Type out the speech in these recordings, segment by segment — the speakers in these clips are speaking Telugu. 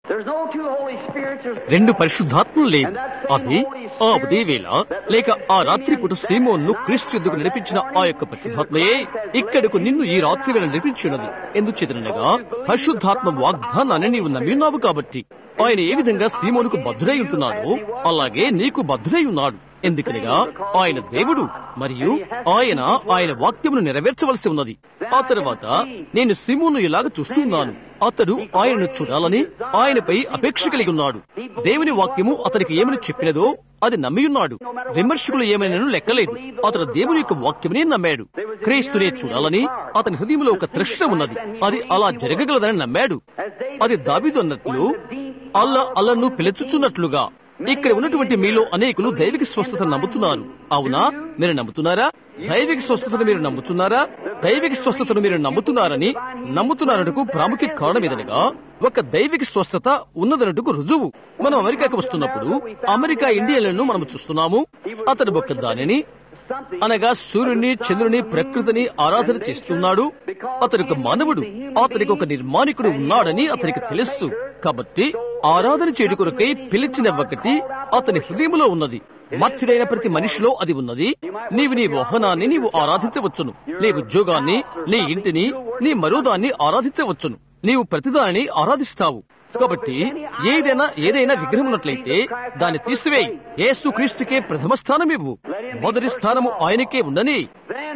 There's no two Holy Spirits. There's రెండు పరిశుద్ధాత్మలు లేవు అది ఆ ఉదయవేళ లేక ఆ రాత్రి పూట సీమోన్ను క్రీస్తు యుద్ధకు నడిపించిన ఆ యొక్క పరిశుద్ధాత్మయే ఇక్కడకు నిన్ను ఈ రాత్రి వేళ నడిపించినది ఎందుచేతనగా పరిశుద్ధాత్మ వాగ్దానాన్ని నీవు నమ్మినావు కాబట్టి ఆయన ఏ విధంగా సీమోనుకు బద్ధుడై ఉంటున్నాడో అలాగే నీకు బద్ధుడై ఉన్నాడు ఎందుకనగా ఆయన దేవుడు మరియు ఆయన ఆయన వాక్యమును నెరవేర్చవలసి ఉన్నది ఆ తర్వాత నేను సిమోను ఇలాగ చూస్తున్నాను అతడు ఆయనను చూడాలని ఆయనపై అపేక్ష కలిగి ఉన్నాడు దేవుని వాక్యము అతనికి ఏమని చెప్పినదో అది నమ్మియున్నాడు విమర్శకులు ఏమైనా లెక్కలేదు అతడు దేవుని యొక్క వాక్యమునే నమ్మాడు క్రీస్తునే చూడాలని అతని హృదయంలో ఒక తృష్ణ ఉన్నది అది అలా జరగగలదని నమ్మాడు అది దాబీదు అన్నట్లు అల్ల అల్లను పిలుచుచున్నట్లుగా ఇక్కడ ఉన్నటువంటి మీలో అనేకులు దైవిక స్వస్థతను నమ్ముతున్నారు అవునా మీరు నమ్ముతున్నారా దైవిక స్వస్థతను మీరు నమ్ముతున్నారా దైవిక స్వస్థతను మీరు నమ్ముతున్నారని నమ్ముతున్నారనకు ప్రాముఖ్య కారణం ఏదనగా ఒక దైవిక స్వస్థత ఉన్నదనటుకు రుజువు మనం అమెరికాకి వస్తున్నప్పుడు అమెరికా ఇండియన్లను మనం చూస్తున్నాము అతడు ఒక దానిని అనగా సూర్యుని చంద్రుని ప్రకృతిని ఆరాధన చేస్తున్నాడు అతనికి ఒక మానవుడు అతనికి ఒక నిర్మాణికుడు ఉన్నాడని అతనికి తెలుసు కాబట్టి ఆరాధన చేయడు కొరకై పిలిచిన ఒకటి అతని హృదయంలో ఉన్నది మత్తుడైన ప్రతి మనిషిలో అది ఉన్నది నీవు నీ వాహనాన్ని నీవు ఆరాధించవచ్చును నీ ఉద్యోగాన్ని నీ ఇంటిని నీ మరోదాన్ని ఆరాధించవచ్చును నీవు ప్రతిదానిని ఆరాధిస్తావు కాబట్టి ఏదైనా ఏదైనా విగ్రహం ఉన్నట్లయితే దాన్ని తీసివేయి యేసు క్రీస్తుకే ప్రథమ స్థానం ఇవ్వు మొదటి స్థానము ఆయనకే ఉండని then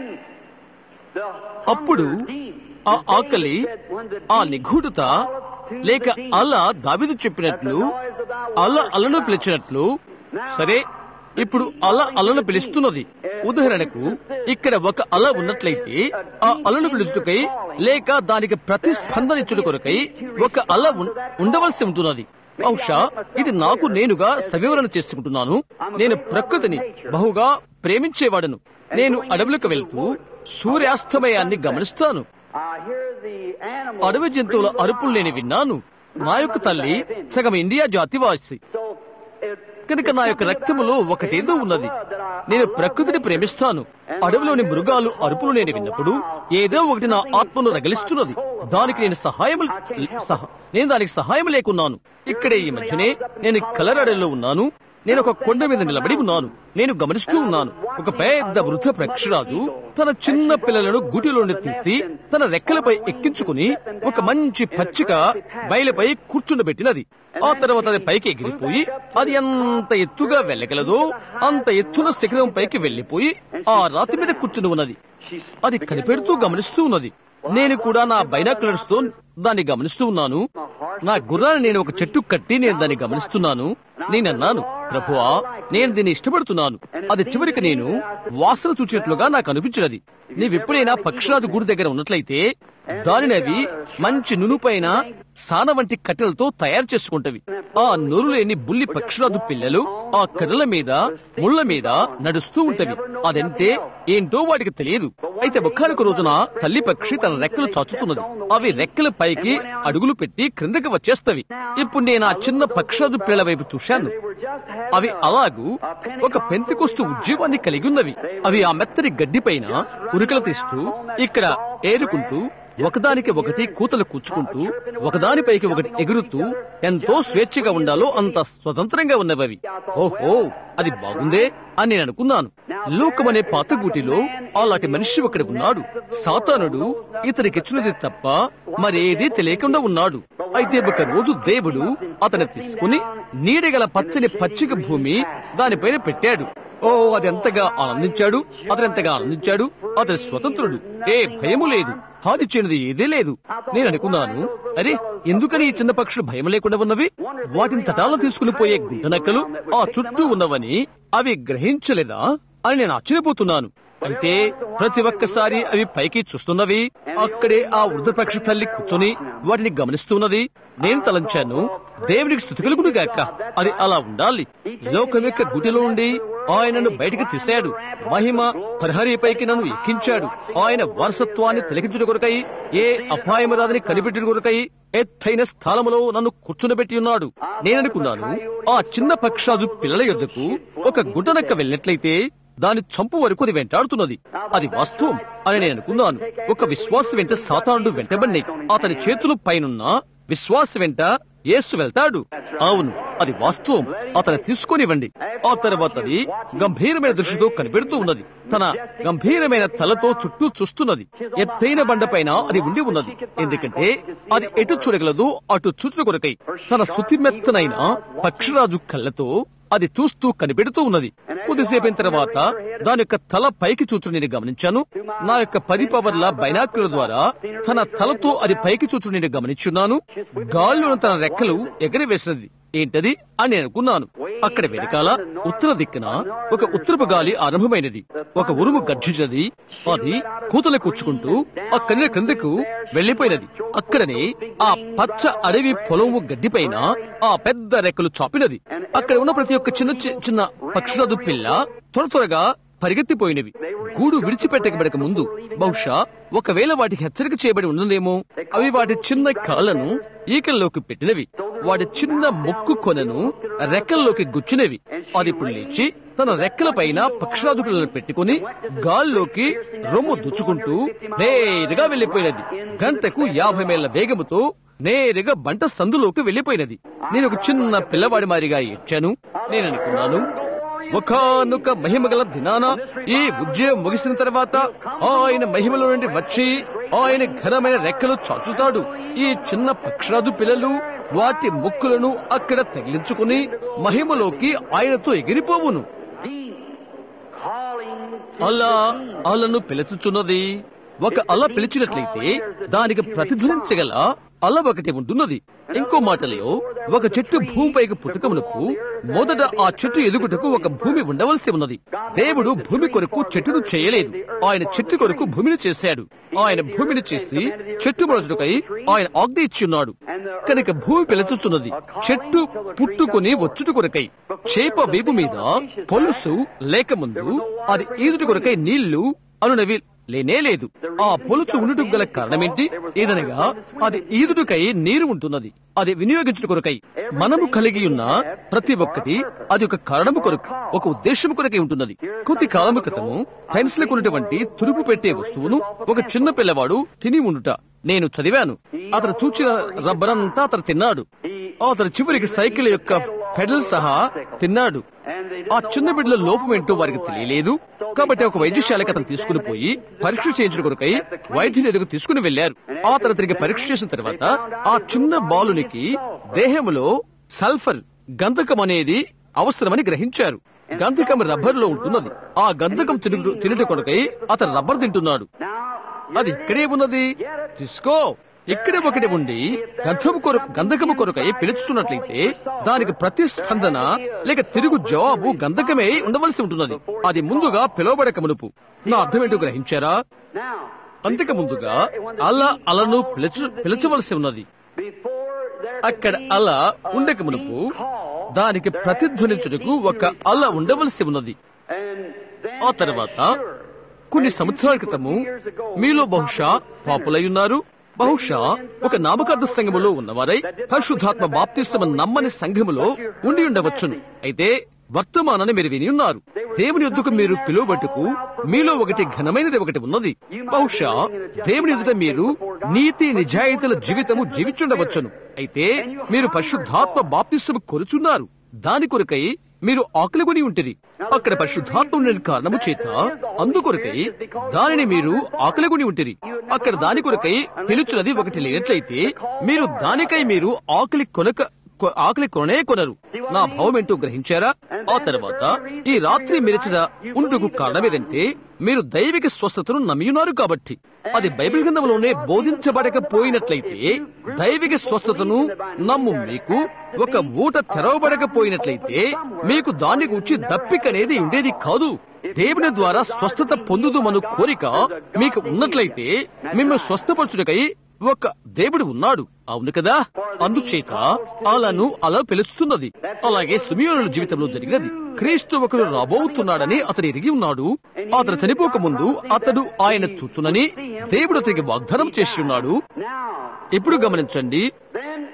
the అప్పుడు ఆ ఆకలి ఆ నిగూఢత లేక అల్ల దావిదు చెప్పినట్లు అల్ల అల్లను పిలిచినట్లు సరే ఇప్పుడు అల అలను పిలుస్తున్నది ఉదాహరణకు ఇక్కడ ఒక అల ఉన్నట్లయితే ఆ అలను పిలుచుటకై లేక దానికి ప్రతిస్పందన ఇచ్చుట కొరకై ఒక అల ఉన్- ఉండవలసి ఉంటున్నది బహుశా ఇది నాకు నేనుగా సవివరణ చేసుకుంటున్నాను నేను ప్రకృతిని బహుగా ప్రేమించేవాడను నేను అడవులకు వెళ్తూ సూర్యాస్తమయాన్ని గమనిస్తాను I hear the animals. అడవి జంతువుల అరుపులు నేను విన్నాను నా యొక్క తల్లి సగం ఇండియా జాతివాసి So it, కనుక నా యొక్క రక్తములో ఒకటేదో ఉన్నది నేను ప్రకృతిని ప్రేమిస్తాను అడవిలోని మృగాలు అరుపులు నేను విన్నప్పుడు ఏదో ఒకటి నా ఆత్మను రగిలిస్తున్నది దానికి నేను సహాయం సహ- నేను దానికి సహాయం లేకున్నాను ఇక్కడే ఈ మధ్యనే నేను కలరడలో ఉన్నాను నేను ఒక కొండ మీద నిలబడి ఉన్నాను నేను గమనిస్తూ ఉన్నాను ఒక పెద్ద వృద్ధ పక్షిరాజు తన చిన్న పిల్లలను గూటిలోని తీసి తన రెక్కలపై ఎక్కించుకుని ఒక మంచి పచ్చిక బయలుపై కూర్చుండబెట్టినది ఆ తర్వాత అది పైకి ఎగిరిపోయి అది ఎంత ఎత్తుగా వెళ్ళగలదో అంత ఎత్తున శిఖరం పైకి వెళ్లిపోయి ఆ రాతి మీద కూర్చుని ఉన్నది అది కనిపెడుతూ గమనిస్తూ ఉన్నది నేను కూడా నా బైనాక్యులర్స్ తో దాన్ని గమనిస్తూ ఉన్నాను నా గుర్రాన్ని నేను ఒక చెట్టు కట్టి నేను దాన్ని గమనిస్తున్నాను నేనన్నాను ప్రభువా నేను దీన్ని ఇష్టపడుతున్నాను అది చివరికి నేను వాసన చూచినట్లుగా నాకు అనిపించినది నీవెప్పుడైనా పక్షిరాజు గూడు దగ్గర ఉన్నట్లయితే దానిని అవి మంచి నునుపైన సాన వంటి కట్టెలతో తయారు చేసుకుంటవి ఆ నొరు లేని బుల్లి పక్షిరాజు పిల్లలు ఆ కర్రల మీద ముళ్ళ మీద నడుస్తూ ఉంటవి అదంటే ఏంటో వాటికి తెలియదు అయితే ఒక్కనొక రోజున తల్లి పక్షి తన రెక్కలు చాచుతున్నది అవి రెక్కల పైకి అడుగులు పెట్టి క్రిందకి వచ్చేస్తవి ఇప్పుడు నేను ఆ చిన్న పక్షిరాజు పిల్లల వైపు చూశాను అవి అలాగూ ఒక పెంతికొస్తు ఉద్యోగాన్ని కలిగి ఉన్నవి అవి ఆ మెత్తని గడ్డి పైన ఉరుకలు తీస్తూ ఇక్కడ ఏరుకుంటూ ఒకదానికి ఒకటి కూతలు కూర్చుకుంటూ ఒకదానిపైకి ఒకటి ఎగురుతూ ఎంతో స్వేచ్ఛగా ఉండాలో అంత స్వతంత్రంగా ఉన్నవి ఓహో అది బాగుందే అని నేను అనుకున్నాను లోకమనే పాతగూటిలో అలాంటి మనిషి ఒకడు ఉన్నాడు సాతానుడు ఇతనికిచ్చినది తప్ప మరేదీ తెలియకుండా ఉన్నాడు అయితే ఒక రోజు దేవుడు అతన్ని తీసుకుని నీడగల పచ్చని పచ్చిక భూమి దానిపైన పెట్టాడు ఓ అది ఎంతగా ఆనందించాడు అతను ఎంతగా ఆనందించాడు అతని స్వతంత్రుడు ఏ భయము లేదు హాని చేయనిది ఏదే లేదు నేను అనుకున్నాను అరే ఎందుకని ఈ చిన్న పక్షులు భయం లేకుండా ఉన్నవి వాటిని తటాలను తీసుకుని పోయే గుంటనక్కలు ఆ చుట్టూ ఉన్నవని అవి గ్రహించలేదా అని నేను ఆశ్చర్యపోతున్నాను అయితే ప్రతి ఒక్కసారి అవి పైకి చూస్తున్నవి అక్కడే ఆ వృద్ధపక్షి తల్లి కూర్చొని వాటిని గమనిస్తున్నది నేను తలంచాను దేవునికి స్థుతి కలుగును గాక అది అలా ఉండాలి లోకం యొక్క గుటిలో నుండి ఆయనను బయటికి తీశాడు మహిమ ప్రహరీపైకి నన్ను ఎక్కించాడు ఆయన వారసత్వాన్ని తిలకించుట కొరకై ఏ అపాయం రాదని కనిపెట్టుట కొరకై ఎత్తైన స్థలములో నన్ను కూర్చుండబెట్టి ఉన్నాడు నేననుకున్నాను ఆ చిన్న పక్షాజు పిల్లల యొద్దకు ఒక గుంటనక్క వెళ్ళినట్లయితే దాని చంపు వరకు అది వెంటాడుతున్నది అది వాస్తవం అని నేను అనుకున్నాను ఒక విశ్వాస వెంట సాతానుడు వెంటబడినాయి అతని చేతులు పైనున్న విశ్వాస వెంట యేసు వెళ్తాడు అవును అది వాస్తవం అతను తీసుకొనివ్వండి ఆ తర్వాత అది గంభీరమైన దృష్టితో కనిపెడుతూ ఉన్నది తన గంభీరమైన తలతో చుట్టూ చూస్తున్నది ఎత్తైన బండపైన అది ఉండి ఉన్నది ఎందుకంటే అది ఎటు చూడగలదు అటు చూచుట కొరకై తన శుతిమెత్తనైన పక్షిరాజు కళ్ళతో అది చూస్తూ కనిపెడుతూ ఉన్నది కొద్దిసేపైన తర్వాత దాని యొక్క తల పైకి చూచు నేను గమనించాను నా యొక్క పది పవర్ల బైనాకుల ద్వారా తన తలతో అది పైకి చూచు నేను గమనించున్నాను గాల్లోని తన రెక్కలు ఎగరవేసినది ఏంటది అని నేను అనుకున్నాను అక్కడ వెనకాల ఉత్తర దిక్కున ఒక ఉత్తరపు గాలి ఆరంభమైనది ఒక ఉరుము గర్జించినది అది కూతలు కూర్చుకుంటూ అక్కడి క్రిందకు వెళ్లిపోయినది అక్కడనే ఆ పచ్చ అడవి పొలము గడ్డిపైన ఆ పెద్ద రెక్కలు చాపినది అక్కడ ఉన్న ప్రతి ఒక్క చిన్న చి- చిన్న పక్షులదు పిల్ల త్వర త్వరగా పరిగెత్తిపోయినవి గూడు విడిచిపెట్టకబడక ముందు బహుశా ఒకవేళ వాటికి హెచ్చరిక చేయబడి ఉన్నదేమో అవి వాటి చిన్న కాళ్లను ఈకల్లోకి పెట్టినవి వాటి చిన్న ముక్కు కొనను రెక్కల్లోకి గుచ్చినవి అది ఇప్పుడు లేచి తన రెక్కల పైన పక్షరాజు పిల్లలు పెట్టుకుని గాల్లోకి రొమ్ము దుచ్చుకుంటూ నేరుగా వెళ్లిపోయినది గంటకు యాభై మైళ్ళ వేగముతో నేరుగా బంట సందులోకి వెళ్లిపోయినది నేను ఒక చిన్న పిల్లవాడి మారిగా ఇచ్చాను నేను అనుకున్నాను ఒకనొక మహిమగల దినాన ఈ ఉద్యోగం ముగిసిన తర్వాత ఆయన మహిమలో నుండి వచ్చి ఆయన ఘనమైన రెక్కలు చాచుతాడు ఈ చిన్న పక్షరాజు పిల్లలు వాటి ముక్కులను అక్కడ తగిలించుకుని మహిమలోకి ఆయనతో ఎగిరిపోవును అలా అలను పిలుచుచున్నది ఒక అల పిలిచినట్లయితే దానికి ప్రతిధ్వనించగల అల ఒకటి ఉంటున్నది ఇంకో మాటల్లో ఒక చెట్టు భూమిపైకి పుట్టుకమునకు మొదట ఆ చెట్టు ఎదుగుటకు ఒక భూమి ఉండవలసి ఉన్నది దేవుడు భూమి కొరకు చెట్టును చేయలేదు ఆయన చెట్టు కొరకు భూమిని చేశాడు ఆయన భూమిని చేసి చెట్టు మొదటికై ఆయన ఆజ్ఞ ఇచ్చున్నాడు కనుక భూమి పిలుచుచున్నది చెట్టు పుట్టుకుని వచ్చుట కొరకై చేప వీపు మీద పొలుసు లేకముందు అది ఈదుటి కొరకై నీళ్లు అనునవి లేనే లేదు ఆ పొలుచు ఉండుటకు గల కారణమేంటి ఏదనగా అది ఈదుడుకై నీరు ఉంటున్నది అది వినియోగించుట కొరకై మనము కలిగి ఉన్న ప్రతి ఒక్కటి అది ఒక కారణము కొరకు ఒక ఉద్దేశము కొరకై ఉంటున్నది కొద్ది కాలము క్రితము పెన్సిల్ ఉన్నటువంటి తురుపు పెట్టే వస్తువును ఒక చిన్న పిల్లవాడు తిని ఉండుట నేను చదివాను అతను చూచిన రబ్బరంతా అతను తిన్నాడు అతను చివరికి సైకిల్ యొక్క పెడల్ సహా తిన్నాడు ఆ చిన్న బిడ్డల లోపం ఏంటో వారికి తెలియలేదు కాబట్టి ఒక వైద్యశాలకు అతను తీసుకుని పోయి పరీక్ష చేయించడం కొరకై వైద్యుని ఎదుగు తీసుకుని వెళ్లారు ఆ తర్వాత తిరిగి పరీక్ష చేసిన తర్వాత ఆ చిన్న బాలునికి దేహములో సల్ఫర్ గంధకం అనేది అవసరమని గ్రహించారు గంధకం రబ్బర్ లో ఉంటున్నది ఆ గంధకం తినుట తినుట కొరకై అతను రబ్బర్ తింటున్నాడు అది ఇక్కడే ఉన్నది తీసుకో ఇక్కడే ఒకటి ఉండి గంధము కొరకు గంధకము కొరకై పిలుచుతున్నట్లయితే దానికి ప్రతిస్పందన లేక తిరుగు జవాబు గంధకమే ఉండవలసి ఉంటున్నది అది ముందుగా పిలువబడక మునుపు నా అర్థమేంటో గ్రహించారా అంతకు ముందుగా అలా అలను పిలుచు పిలచవలసి ఉన్నది అక్కడ అల ఉండక మునుపు దానికి ప్రతిధ్వనించుటకు ఒక అల ఉండవలసి ఉన్నది ఆ తర్వాత కొన్ని సంవత్సరాల క్రితము మీలో బహుశా పాపులై ఉన్నారు బహుశా ఒక నామకార్థ సంఘములో ఉన్నవారై పరిశుద్ధాత్మ బాప్తిస్తమ నమ్మని సంఘములో ఉండి ఉండవచ్చును అయితే వర్తమానాన్ని మీరు విని ఉన్నారు దేవుని ఎద్దుకు మీరు పిలువబట్టుకు మీలో ఒకటి ఘనమైనది ఒకటి ఉన్నది బహుశా దేవుని ఎదుట మీరు నీతి నిజాయితీల జీవితము జీవించుండవచ్చును అయితే మీరు పరిశుద్ధాత్మ బాప్తిస్తము కొరుచున్నారు దాని కొరకై మీరు ఆకలి కొని ఉంటిరి అక్కడ పరిశుద్ధాత్మ ఉండిన కారణము చేత అందుకొరకై దానిని మీరు ఆకలి కొని ఉంటిరి అక్కడ దాని కొరకై పిలుచున్నది ఒకటి లేనట్లయితే మీరు దానికై మీరు ఆకలి కొనక కొ- ఆకలి కొననే కొనరు నా భావం ఏంటో గ్రహించారా ఆ తర్వాత ఈ రాత్రి మెరిచిన ఉండుకు కారణం ఏదంటే మీరు దైవిక స్వస్థతను నమ్మియున్నారు కాబట్టి అది బైబిల్ గ్రంథంలోనే బోధించబడకపోయినట్లయితే దైవిక స్వస్థతను నమ్ము మీకు ఒక ఊట తెరవబడకపోయినట్లయితే మీకు దాని గురించి దప్పికనేది ఉండేది కాదు దేవుని ద్వారా స్వస్థత పొందుదుమను కోరిక మీకు ఉన్నట్లయితే మిమ్మల్ని స్వస్థపరచుటకై ఒక దేవుడు ఉన్నాడు అవును కదా అందుచేత అలాను అలా పిలుస్తున్నది అలాగే సుమియోనుల జీవితంలో జరిగినది క్రీస్తు ఒకరు రాబోతున్నాడని అతను ఎరిగి ఉన్నాడు అతను చనిపోక ముందు అతడు ఆయన చూచునని దేవుడు అతనికి వాగ్దానం చేసి ఉన్నాడు ఇప్పుడు గమనించండి Then, as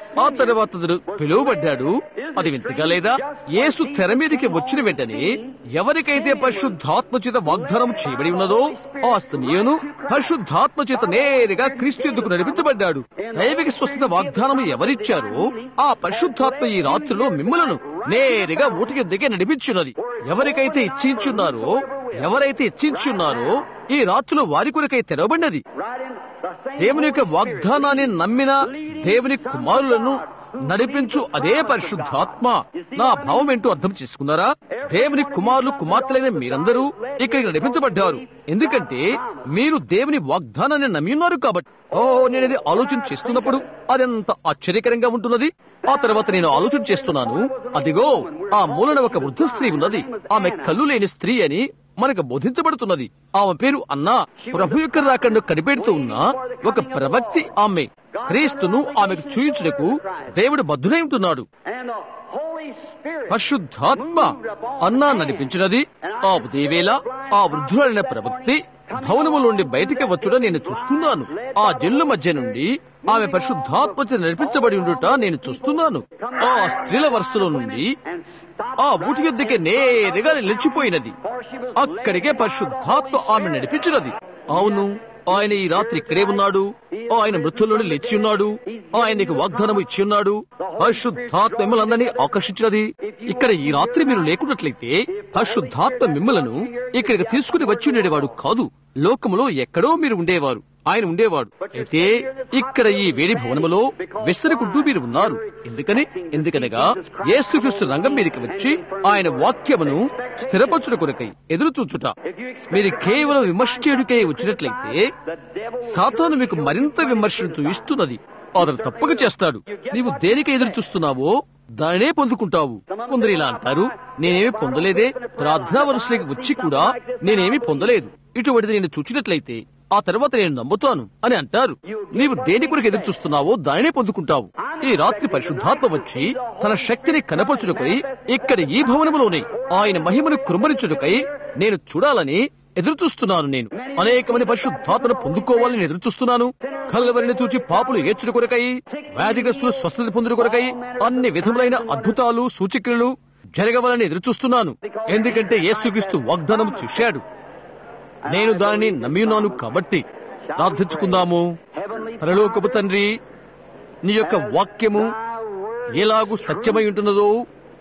ఆ తర్వాత అతడు పిలువబడ్డాడు అది వింతగా లేదా యేసు తెర మీదకి వచ్చిన వెంటనే ఎవరికైతే పరిశుద్ధాత్మ చేత వాగ్దానం చేయబడి ఉన్నదో ఆ సమయను పరిశుద్ధాత్మ చేత నేరుగా క్రీస్తు ఎందుకు నడిపించబడ్డాడు దైవిక స్వస్థత వాగ్దానం ఎవరిచ్చారో ఆ పరిశుద్ధాత్మ ఈ రాత్రిలో మిమ్మలను నేరుగా ఊటికి దిగే నడిపించున్నది ఎవరికైతే ఇచ్చించున్నారో ఎవరైతే ఇచ్చించున్నారో ఈ రాత్రిలో వారి కొరకై తెరవబడినది Right in the same దేవుని యొక్క వాగ్దానాన్ని నమ్మిన దేవుని కుమారులను నడిపించు అదే పరిశుద్ధాత్మ నా భావం ఏంటో అర్థం చేసుకున్నారా దేవుని కుమారులు కుమార్తెలైన మీరందరూ ఇక్కడికి నడిపించబడ్డారు ఎందుకంటే మీరు దేవుని వాగ్దానాన్ని నమ్మి ఉన్నారు కాబట్టి ఓ నేను ఇది ఆలోచన చేస్తున్నప్పుడు అదెంత ఆశ్చర్యకరంగా ఉంటున్నది ఆ తర్వాత నేను ఆలోచన చేస్తున్నాను అదిగో ఆ మూలన ఒక వృద్ధ స్త్రీ ఉన్నది ఆమె కళ్ళు లేని స్త్రీ అని మనకు బోధించబడుతున్నది ఆమె పేరు అన్నా ప్రభు యొక్క రాకను కనిపెడుతూ ఉన్న ఒక ప్రవక్తి ఆమె క్రీస్తును ఆమెకు చూయించుటకు దేవుడు బద్దుడై ఉంటున్నాడు and the Holy Spirit పరిశుద్ధాత్మ అన్నా నడిపించినది ఆ ఉదయవేళ ఆ వృద్ధులైన ప్రవక్తి భవనము నుండి బయటికి వచ్చుట నేను చూస్తున్నాను ఆ జల్లు మధ్య నుండి ఆమె పరిశుద్ధాత్మ చేత నడిపించబడి ఉండుట నేను చూస్తున్నాను ఆ స్త్రీల వరుసలో నుండి and stop ఆ ఊటి యుద్ధకి నేరుగా నిలిచిపోయినది అక్కడికే పరిశుద్ధాత్మ ఆమె నడిపించినది అవును ఆయన ఈ రాత్రి ఇక్కడే ఉన్నాడు ఆయన మృతుల్లోని లేచి ఉన్నాడు ఆయనకి వాగ్దానం ఇచ్చి ఉన్నాడు పరిశుద్ధాత్మ మిమ్మల్ని ఆకర్షించినది ఇక్కడ ఈ రాత్రి మీరు లేకున్నట్లయితే పరిశుద్ధాత్మ మిమ్మలను ఇక్కడికి తీసుకుని వచ్చి ఉండేవాడు కాదు లోకములో ఎక్కడో మీరు ఉండేవారు ఆయన ఉండేవాడు అయితే ఇక్కడ ఈ వేడి భవనములో విసరుకుంటూ మీరు ఉన్నారు ఎందుకని ఎందుకనగా యేసుక్రీస్తు రంగం మీదకి వచ్చి ఆయన వాక్యమును స్థిరపరచుట కొరకై ఎదురు చూచుట మీరు కేవలం విమర్శ చేయుటకై వచ్చినట్లయితే the devil సాతాను మీకు మరింత విమర్శను చూయిస్తున్నది అతను తప్పక చేస్తాడు నీవు దేనికి ఎదురు చూస్తున్నావో దానినే పొందుకుంటావు కొందరు ఇలా అంటారు నేనేమి పొందలేదే ప్రార్థనా వరుసలోకి వచ్చి కూడా నేనేమి పొందలేదు ఇటువంటిది నేను చూచినట్లయితే ఆ తర్వాత నేను నమ్ముతాను అని అంటారు నీవు దేని కొరకు ఎదురు చూస్తున్నావో దానినే పొందుకుంటావు ఈ రాత్రి పరిశుద్ధాత్మ వచ్చి తన శక్తిని కనపరచుటకై ఇక్కడ ఈ భవనములోనే ఆయన మహిమను కురుమరించుటకై నేను చూడాలని ఎదురు చూస్తున్నాను నేను అనేక మంది పరిశుద్ధాత్మను పొందుకోవాలని ఎదురు చూస్తున్నాను కల్లవరిని చూచి పాపులు ఏడ్చుడు కొరకై వ్యాధిగ్రస్తులు స్వస్థత పొందుడు కొరకై అన్ని విధములైన అద్భుతాలు సూచికలు జరగవాలని ఎదురు చూస్తున్నాను ఎందుకంటే యేసుక్రీస్తు వాగ్దానం చేశాడు నేను దానిని నమ్మియున్నాను కాబట్టి ప్రార్థించుకుందాము పరలోకపు తండ్రి నీ యొక్క వాక్యము ఎలాగూ సత్యమై ఉంటున్నదో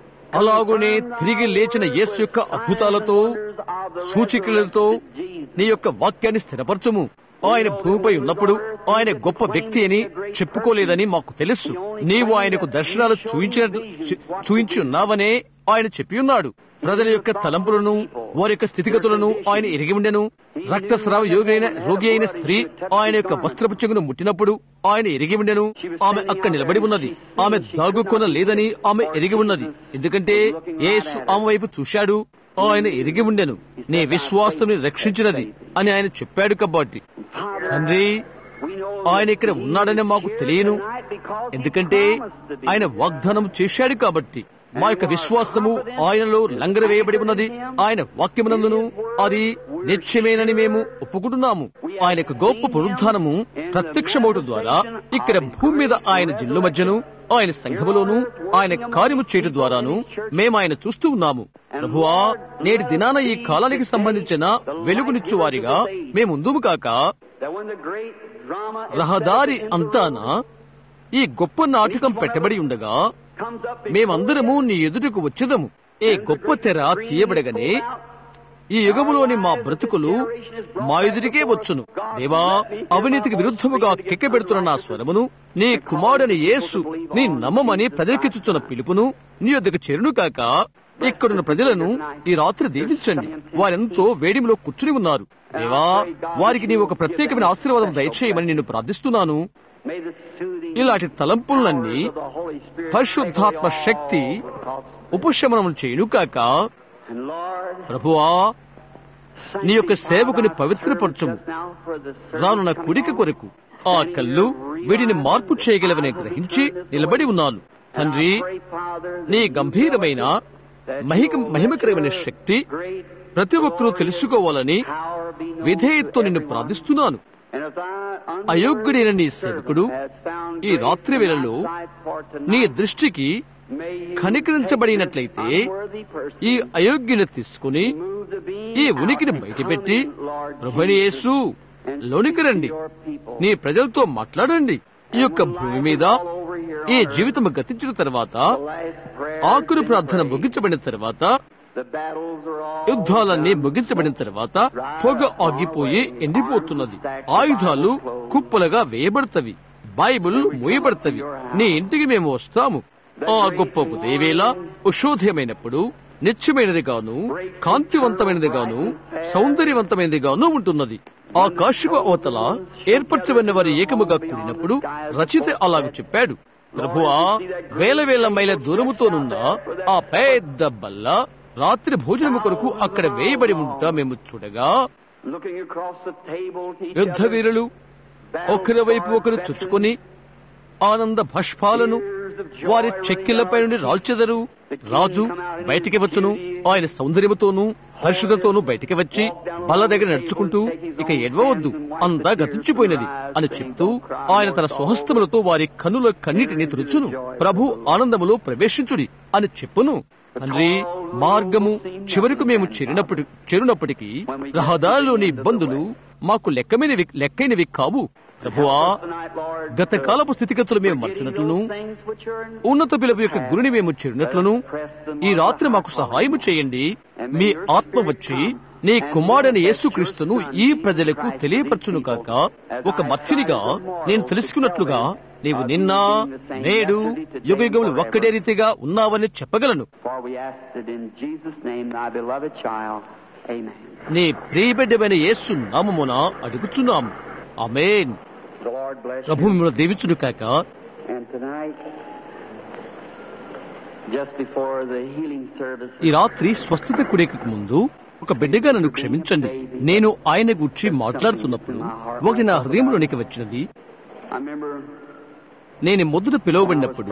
అలాగునే తిరిగి లేచిన యేసు యొక్క అద్భుతాలతో సూచికలతో నీ యొక్క వాక్యాన్ని స్థిరపరచుము ఆయన భూమిపై ఉన్నప్పుడు ఆయన గొప్ప వ్యక్తి అని చెప్పుకోలేదని మాకు తెలుసు నీవు ఆయనకు దర్శనాలు చూయించిన చూయించి ఉన్నావనే ఆయన చెప్పి ఉన్నాడు ప్రజల యొక్క తలంపులను వారి యొక్క స్థితిగతులను ఆయన ఎరిగి ఉండెను రక్తస్రావ యోగి అయిన రోగి అయిన స్త్రీ ఆయన యొక్క వస్త్రపు చెంగును ముట్టినప్పుడు ఆయన ఎరిగి ఉండెను ఆమె అక్కడ నిలబడి ఉన్నది ఆమె దాగుకొన లేదని ఆమె ఎరిగి ఉన్నది ఎందుకంటే యేసు ఆమె వైపు చూశాడు ఆయన ఎరిగి ఉండెను నీ విశ్వాసం రక్షించినది అని ఆయన చెప్పాడు కాబట్టి తండ్రి ఆయన ఇక్కడ ఉన్నాడని మాకు తెలియను ఎందుకంటే ఆయన వాగ్దానం చేశాడు కాబట్టి మా యొక్క విశ్వాసము ఆయనలో లంగర వేయబడి ఉన్నది ఆయన వాక్యమునందును అది నిత్యమేనని మేము ఒప్పుకుంటున్నాము ఆయన యొక్క గొప్ప పునరుద్ధానము ప్రత్యక్షమవటం ద్వారా ఇక్కడ భూమి మీద ఆయన జిల్లు మధ్యను ఆయన సంఘములోను ఆయన కార్యము చేయటం ద్వారాను మేము ఆయన చూస్తూ ఉన్నాము ప్రభువా నేటి దినాన ఈ కాలానికి సంబంధించిన వెలుగునిచ్చు వారిగా మేముందుము కాక that when the great drama is రహదారి set in the అంతాన ఈ గొప్ప నాటకం పెట్టబడి ఉండగా comes up మేమందరము నీ ఎదుటకు వచ్చేదము ఈ గొప్ప తెర తీయబడగానే ఈ యుగములోని మా బ్రతుకులు మా ఎదురికే వచ్చును దేవా అవినీతికి విరుద్ధముగా కెక్కబెడుతున్న నా స్వరమును నీ కుమారుడని యేసు నీ నమ్మమని ప్రజలకిచ్చుచున్న పిలుపును నీ యొద్దకు చేరును కాక ఇక్కడున్న ప్రజలను ఈ రాత్రి దీవించండి వారెంతో వేడిమిలో కూర్చుని ఉన్నారు దేవా వారికి నీవు ఒక ప్రత్యేకమైన ఆశీర్వాదం దయచేయమని నేను ప్రార్థిస్తున్నాను May the soothing ఇలాంటి తలంపులన్నీ of the Holy Spirit పరిశుద్ధాత్మ take away all శక్తి thoughts. ఉపశమనం చేయును కాక And Lord, ప్రభువా నీ యొక్క సేవకుని పవిత్రపరచుము రానున్న కుడిక కొరకు ఆ కళ్ళు వీటిని మార్పు చేయగలవని గ్రహించి నిలబడి ఉన్నాను తండ్రి నీ గంభీరమైన మహిక మహిమకరమైన శక్తి ప్రతి ఒక్కరూ తెలుసుకోవాలని విధేయత్తో నిన్ను ప్రార్థిస్తున్నాను And if I అయోగ్యుడైన నీ సేవకుడు ఈ రాత్రి వేళలో నీ దృష్టికి కనికరించబడినట్లయితే ఈ అయోగ్యుని తీసుకుని ఈ ఉనికిని బయటపెట్టి ప్రభుని యేసు లోనికి రండి నీ ప్రజలతో మాట్లాడండి ఈ యొక్క భూమి మీద ఈ జీవితం గతించిన తర్వాత ఆకురు ప్రార్థన ముగించబడిన తర్వాత యుద్ధాలన్నీ ముగించబడిన తర్వాత పొగ ఆగిపోయి ఎండిపోతున్నది ఆయుధాలు కుప్పలుగా వేయబడతవి బైబిల్ మూయబడతవి నీ ఇంటికి మేము వస్తాము ఆ గొప్ప ఉదయవేళ ఉషోదయమైనప్పుడు నిత్యమైనది గాను కాంతివంతమైనది గాను సౌందర్యవంతమైనది గాను ఉంటున్నది ఆ కాశిక అవతల ఏర్పరచబడిన వారి ఏకముగా కూడినప్పుడు రచిత అలాగ చెప్పాడు ప్రభువా వేల వేల మైల దూరముతోనున్న ఆ పెద్ద బల్ల రాత్రి భోజనము కొరకు అక్కడ వేయబడి ఉంట మేము చూడగా యుద్ధ వీరులు ఒకరి వైపు ఒకరు చొచ్చుకొని ఆనంద భష్పాలను వారి చెక్కిళ్లపై నుండి రాల్చెదరు రాజు బయటికి వచ్చును ఆయన సౌందర్యముతోనూ పరిశుద్ధతోనూ బయటికి వచ్చి బల్ల దగ్గర నడుచుకుంటూ ఇక ఎడవవద్దు అంతా గతించిపోయినది అని చెప్తూ ఆయన తన స్వహస్తములతో వారి కనుల కన్నిటిని తుడుచును ప్రభు ఆనందములో ప్రవేశించుడి అని చెప్పును తండ్రి మార్గము చివరకు మేము చేరినప్పటి చేరినప్పటికీ రహదారిలోని ఇబ్బందులు మాకు లెక్కమైనవి లెక్కైనవి కావు ప్రభువా గత కాలపు స్థితిగతులు మేము మర్చినట్లును ఉన్నత పిలుపు యొక్క గురిని మేము చేరినట్లును ఈ రాత్రి మాకు సహాయము చేయండి మీ ఆత్మ వచ్చి నీ కుమారుడైన యేసుక్రీస్తును ఈ ప్రజలకు తెలియపరచును కాక ఒక మధ్యునిగా నేను తెలుసుకున్నట్లుగా నీవు నిన్న నేడు యుగ యుగములు ఒక్కటే రీతిగా ఉన్నావని చెప్పగలను నీ ప్రియబిడ్డమైన యేసు నామమున అడుగుచున్నాము అమేన్ ప్రభు మిమ్మల్ని దీవించును కాక ఈ రాత్రి స్వస్థత కుడేకి ముందు ఒక బిడ్డగా నన్ను క్షమించండి నేను ఆయన గురించి మాట్లాడుతున్నప్పుడు ఒకటి నా హృదయంలోనికి వచ్చినది నేను మొదట పిలువబడినప్పుడు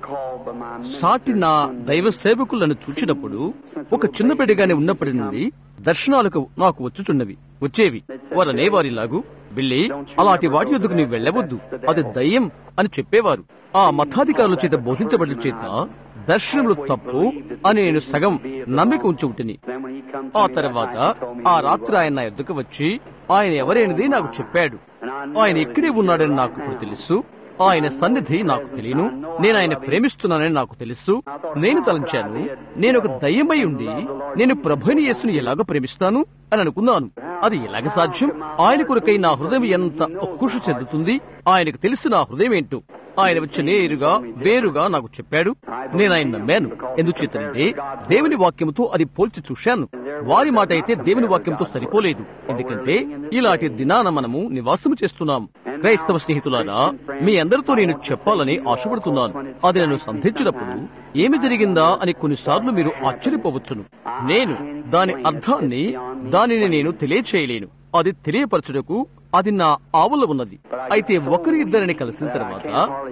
సాటి నా దైవ సేవకులను చూచినప్పుడు ఒక చిన్న బిడ్డగానే ఉన్నప్పటి నుండి దర్శనాలకు నాకు వచ్చుచున్నవి వచ్చేవి వారు అనేవారిలాగు వెళ్ళి అలాంటి వాటి యొద్దకు నీవు వెళ్ళవద్దు అది దయ్యం అని చెప్పేవారు ఆ మతాధికారుల చేత బోధించబడిన చేత దర్శనములు తప్పు అని నేను సగం నమ్మిక ఉంచి ఉంటిని ఆ తర్వాత ఆ రాత్రి ఆయన నా ఎద్దుకు వచ్చి ఆయన ఎవరైనది నాకు చెప్పాడు ఆయన ఇక్కడే ఉన్నాడని నాకు ఇప్పుడు తెలుసు ఆయన సన్నిధి నాకు తెలియను నేను ఆయన ప్రేమిస్తున్నానని నాకు తెలుసు నేను తలంచాను నేను ఒక దయ్యమై ఉండి నేను ప్రభుని యేసుని ఎలాగ ప్రేమిస్తాను అని అనుకున్నాను అది ఎలాగ సాధ్యం ఆయన కొరకై నా హృదయం ఎంత ఉత్కృష చెందుతుంది ఆయనకు తెలిసి నా హృదయం ఏంటో ఆయన వచ్చి నేరుగా వేరుగా నాకు చెప్పాడు నేను ఆయన నమ్మాను ఎందుచేతంటే దేవుని వాక్యంతో అది పోల్చి చూశాను వారి మాట అయితే దేవుని వాక్యంతో సరిపోలేదు ఎందుకంటే ఇలాంటి దినాన మనము నివాసము చేస్తున్నాం క్రైస్తవ స్నేహితులారా మీ అందరితో నేను చెప్పాలని ఆశపడుతున్నాను అది నన్ను సంధించినప్పుడు ఏమి జరిగిందా అని కొన్నిసార్లు మీరు ఆశ్చర్యపోవచ్చును నేను దాని అర్థాన్ని దానిని నేను తెలియచేయలేను అది తెలియపరచుటకు అది నా ఆవులో ఉన్నది అయితే ఒకరి ఇద్దరిని కలిసిన తర్వాత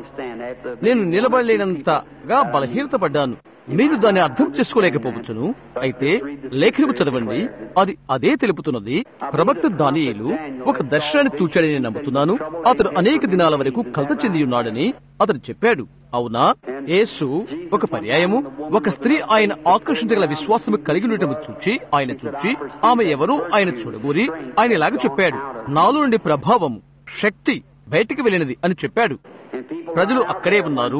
నేను నిలబడలేనంతగా బలహీనతపడ్డాను మీరు దాన్ని అర్థం చేసుకోలేకపోవచ్చును అయితే లేఖనము చదవండి అది అదే తెలుపుతున్నది ప్రవక్త దానియేలు ఒక దర్శనాన్ని చూచాడని నేను నమ్ముతున్నాను అతడు అనేక దినాల వరకు కలత చెంది ఉన్నాడని అతడు చెప్పాడు అవునా యేసు ఒక పర్యాయము ఒక స్త్రీ ఆయన ఆకర్షించగల విశ్వాసము కలిగి ఉండటము చూచి ఆయన చూచి ఆమె ఎవరో ఆయన చూడగోరి ఆయన ఇలాగ చెప్పాడు నాలో నుండి ప్రభావం శక్తి బయటికి వెళ్ళినది అని చెప్పాడు ప్రజలు అక్కడే ఉన్నారు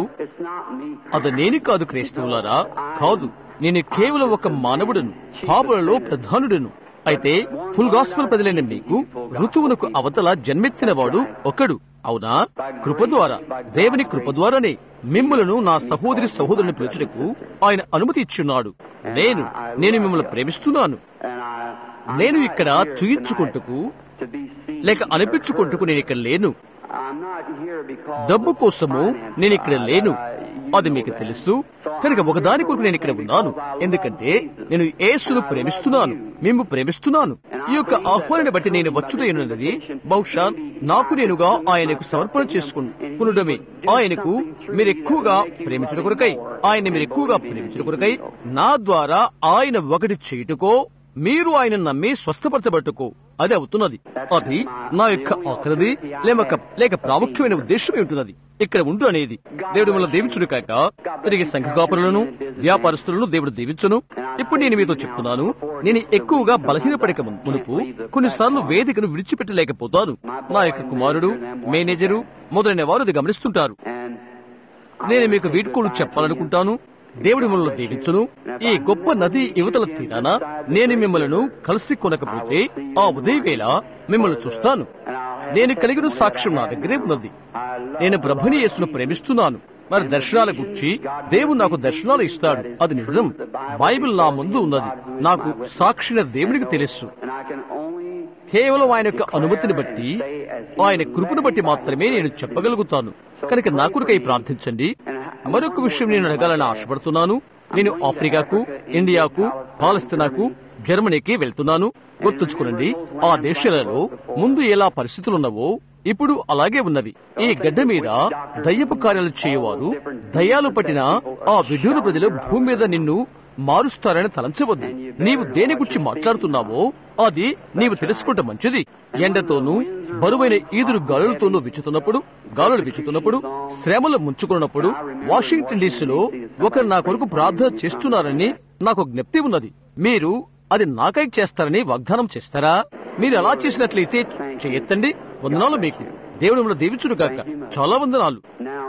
అది నేను కాదు క్రైస్తవులారా కాదు నేను కేవలం ఒక మానవుడును పాపులలో ప్రధానుడును అయితే ఫుల్ గాస్పల్ ప్రజలైన మీకు ఋతువునకు అవతల జన్మెత్తిన వాడు ఒకడు అవునా కృప ద్వారా దేవుని కృప ద్వారానే మిమ్మలను నా సహోదరి సహోదరుని పిలుచుటకు ఆయన అనుమతి ఇచ్చున్నాడు నేను నేను మిమ్మల్ని ప్రేమిస్తున్నాను నేను ఇక్కడ చూయించుకుంటుకు లేక అనిపించుకుంటుకు నేను ఇక్కడ లేను డబ్బు కోసము నేను ఇక్కడ లేను అది మీకు తెలుసు కనుక ఒకదాని కొరకు నేను ఇక్కడ ఉన్నాను ఎందుకంటే నేను యేసును ప్రేమిస్తున్నాను మేము ప్రేమిస్తున్నాను ఈ యొక్క ఆహ్వానాన్ని బట్టి నేను వచ్చుటైనది బహుశా నాకు నేనుగా ఆయనకు సమర్పణ చేసుకునడమే ఆయనకు మీరు ఎక్కువగా ప్రేమించడం కొరకై ఆయన మీరు ఎక్కువగా ప్రేమించడం కొరకై నా ద్వారా ఆయన ఒకటి చేయుటకో మీరు ఆయన నమ్మి స్వస్థపరచబట్టుకో అది అవుతున్నది అది నా యొక్క ఆఖరిది లేక లేక ప్రాముఖ్యమైన ఉద్దేశం ఏమిటున్నది ఇక్కడ ఉండు అనేది దేవుడు మన దీవించుడు కాక తిరిగి సంఘ కాపురులను వ్యాపారస్తులను దేవుడు దీవించును ఇప్పుడు నేను మీతో చెప్తున్నాను నేను ఎక్కువగా బలహీనపడక మున్- మునుపు కొన్నిసార్లు వేదికను విడిచిపెట్టలేకపోతాను నా యొక్క కుమారుడు మేనేజరు మొదలైన వారు అది గమనిస్తుంటారు And నేను మీకు వీడ్కోలు చెప్పాలనుకుంటాను దేవుడి మిమ్మల్ని దీవించును ఈ గొప్ప నది యువతల తీరాన నేను మిమ్మల్ని కలిసి కొనకపోతే ఆ ఉదయవేళ మిమ్మల్ని చూస్తాను నేను కలిగిన సాక్ష్యం నా దగ్గరే ఉన్నది నేను ప్రభుని యేసును ప్రేమిస్తున్నాను మరి దర్శనాల గురించి దేవుడు నాకు దర్శనాలు ఇస్తాడు అది నిజం బైబిల్ నా ముందు ఉన్నది నాకు సాక్షిన దేవునికి తెలుసు and I can only కేవలం ఆయన యొక్క అనుమతిని బట్టి ఆయన కృపను బట్టి మాత్రమే నేను చెప్పగలుగుతాను కనుక నా కొరకై ప్రార్థించండి మరొక విషయం నేను అడగాలని ఆశపడుతున్నాను నేను ఆఫ్రికాకు ఇండియాకు పాలస్తీనాకు జర్మనీకి వెళ్తున్నాను గుర్తుంచుకోనండి ఆ దేశాలలో ముందు ఎలా పరిస్థితులున్నవో ఇప్పుడు అలాగే ఉన్నవి ఈ గడ్డ మీద దయ్యపు కార్యాలు చేయవారు దయ్యాలు పట్టిన ఆ విడ్డూరు ప్రజలు భూమి మీద నిన్ను మారుస్తారని తలంచవద్దు నీవు దేని గురించి మాట్లాడుతున్నావో అది నీవు తెలుసుకుంటే మంచిది ఎండతోనూ బరువైన ఈదురు గాలులతోనూ విచ్చుతున్నప్పుడు గాలులు విచ్చుతున్నప్పుడు శ్రమలు ముంచుకున్నప్పుడు వాషింగ్టన్ డీసీలో ఒకరు నా కొరకు ప్రార్థన చేస్తున్నారని నాకు జ్ఞప్తి ఉన్నది మీరు అది నాకై చేస్తారని వాగ్దానం చేస్తారా మీరు అలా చేసినట్లయితే చేయెత్తండి వందనాలు మీకు దేవుడు మిమ్మల్ని దీవించుడు కాక చాలా వందనాలు now.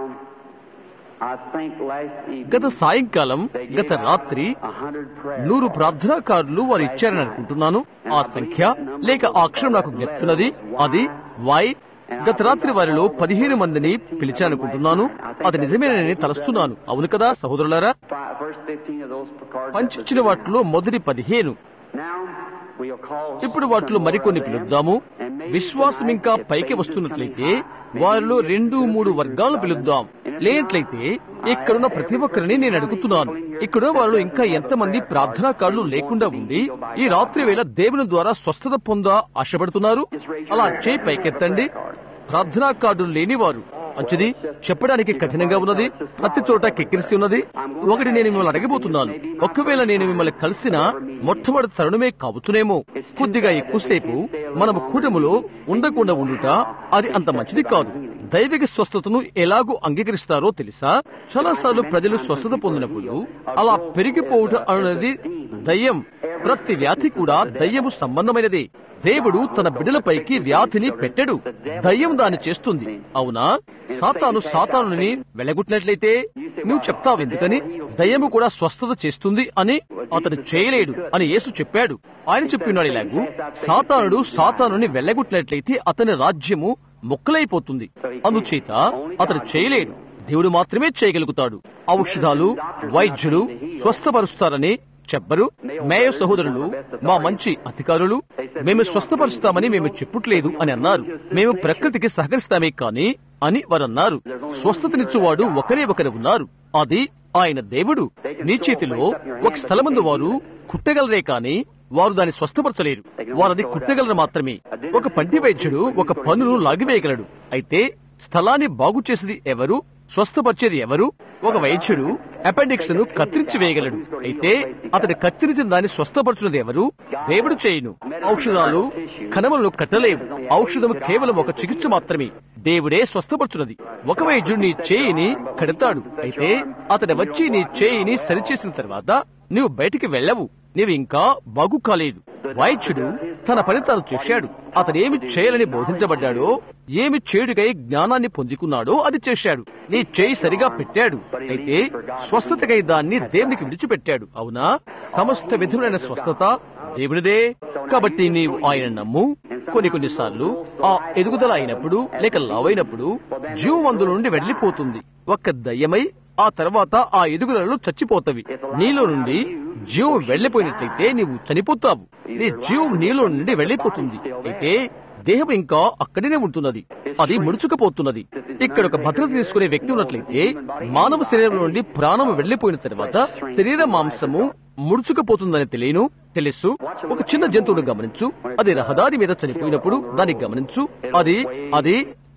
I think last evening గత సాయంకాలం they గత gave out రాత్రి a hundred prayers. నూరు ప్రార్థనా కార్డులు వారు ఇచ్చారని అనుకుంటున్నాను ఆ సంఖ్య లేక ఆ అక్షరం నాకు జ్ఞప్తున్నది అది వై గత రాత్రి వారిలో పదిహేను మందిని పిలిచానుకుంటున్నాను అది నిజమేనని తలస్తున్నాను అవును కదా సహోదరులారా Fi- First fifteen of those cards. పంచిచ్చిన వాటిలో మొదటి పదిహేను Now we'll call ఇప్పుడు వాటిలో మరికొన్ని పిలుద్దాము విశ్వాసం ఇంకా పైకి వస్తున్నట్లయితే వారిలో రెండు మూడు వర్గాలను పిలుద్దాం లేనట్లయితే ఇక్కడున్న ప్రతి ఒక్కరిని నేను అడుగుతున్నాను ఇక్కడ వారిలో ఇంకా ఎంతమంది ప్రార్థనా కార్డులు లేకుండా ఉండి ఈ రాత్రి వేళ దేవుని ద్వారా స్వస్థత పొందా ఆశపడుతున్నారు అలా చేయి పైకెత్తండి ప్రార్థనా కార్డులు లేనివారు మంచిది చెప్పడానికి కఠినంగా ఉన్నది ప్రతి చోట కిక్కిరిసి ఉన్నది ఒకటి నేను మిమ్మల్ని అడగబోతున్నాను ఒకవేళ నేను మిమ్మల్ని కలిసిన మొట్టమొదటి తరుణమే కావచ్చునేమో కొద్దిగా ఎక్కువసేపు మనము కూటములో ఉండకుండా ఉండుట అది అంత మంచిది కాదు దైవిక స్వస్థతను ఎలాగూ అంగీకరిస్తారో తెలుసా చాలాసార్లు ప్రజలు స్వస్థత పొందినప్పుడు అలా పెరిగిపోవుట అనేది దయ్యం ప్రతి వ్యాధి కూడా దయ్యము సంబంధమైనదే దేవుడు తన బిడ్డలపైకి వ్యాధిని పెట్టడు దయ్యం దాన్ని చేస్తుంది అవునా సాతాను సాతానుని వెళ్ళగొట్టినట్లయితే నువ్వు చెప్తావు ఎందుకని దయ్యము కూడా స్వస్థత చేస్తుంది అని అతను చేయలేడు అని యేసు చెప్పాడు ఆయన చెప్పినాడు ఇలాగూ సాతానుడు సాతానుని వెళ్ళగొట్టినట్లయితే అతని రాజ్యము మొక్కలైపోతుంది అందుచేత అతను చేయలేడు దేవుడు మాత్రమే చేయగలుగుతాడు ఔషధాలు వైద్యులు స్వస్థపరుస్తారని చెప్పరు మేయ సహోదరులు మా మంచి అధికారులు మేము స్వస్థపరుస్తామని మేము చెప్పుట్లేదు అని అన్నారు మేము ప్రకృతికి సహకరిస్తామే కాని అని వారు అన్నారు స్వస్థతనిచ్చువాడు ఒకరే ఒకరు ఉన్నారు అది ఆయన దేవుడు నీ చేతిలో ఒక స్థలమందు వారు కుట్టగలరే కాని వారు దాన్ని స్వస్థపరచలేరు వారు అది కుట్టగలరు మాత్రమే ఒక పంటి వైద్యుడు ఒక పన్నును లాగివేయగలడు అయితే స్థలాన్ని బాగు చేసేది ఎవరు స్వస్థపరిచేది ఎవరు ఒక వైద్యుడు అపెండిక్స్ ను కత్తిరించి వేయగలడు అయితే అతడు కత్తిరించిన దాన్ని స్వస్థపరచున్నది ఎవరు దేవుడు చేయును ఔషధాలు కణములను కట్టలేవు ఔషధం కేవలం ఒక చికిత్స మాత్రమే దేవుడే స్వస్థపరచున్నది ఒక వైద్యుడు నీ చేయిని కడతాడు అయితే అతడు వచ్చి నీ చేయిని సరిచేసిన తర్వాత నువ్వు బయటికి వెళ్ళవు నీవు ఇంకా బాగు కాలేదు వైద్యుడు తన పని తాను చేశాడు అతను ఏమి చేయాలని బోధించబడ్డాడో ఏమి చేడుకై జ్ఞానాన్ని పొందుకున్నాడో అది చేశాడు నీ చేయి సరిగా పెట్టాడు అయితే స్వస్థతకై దాన్ని దేవునికి విడిచిపెట్టాడు అవునా సమస్త విధములైన స్వస్థత దేవునిదే కాబట్టి నీవు ఆయన నమ్ము కొన్ని కొన్నిసార్లు ఆ ఎదుగుదల అయినప్పుడు లేక లావైనప్పుడు జీవమందు నుండి వెళ్లిపోతుంది ఒక్క దయ్యమై ఆ తర్వాత ఆ ఎదుగుదలలో చచ్చిపోతవి నీలో నుండి జీవం వెళ్లిపోయినట్లయితే నీవు చనిపోతావు నీ జీవం నీలో నుండి వెళ్లిపోతుంది అయితే దేహం ఇంకా అక్కడనే ఉంటున్నది అది ముడుచుకుపోతున్నది ఇక్కడ ఒక భద్రత తీసుకునే వ్యక్తి ఉన్నట్లయితే మానవ శరీరం నుండి ప్రాణం వెళ్లిపోయిన తర్వాత శరీర మాంసము ముడుచుకుపోతుందని తెలియను తెలుసు ఒక చిన్న జంతువును గమనించు అది రహదారి మీద చనిపోయినప్పుడు దాన్ని గమనించు అది అది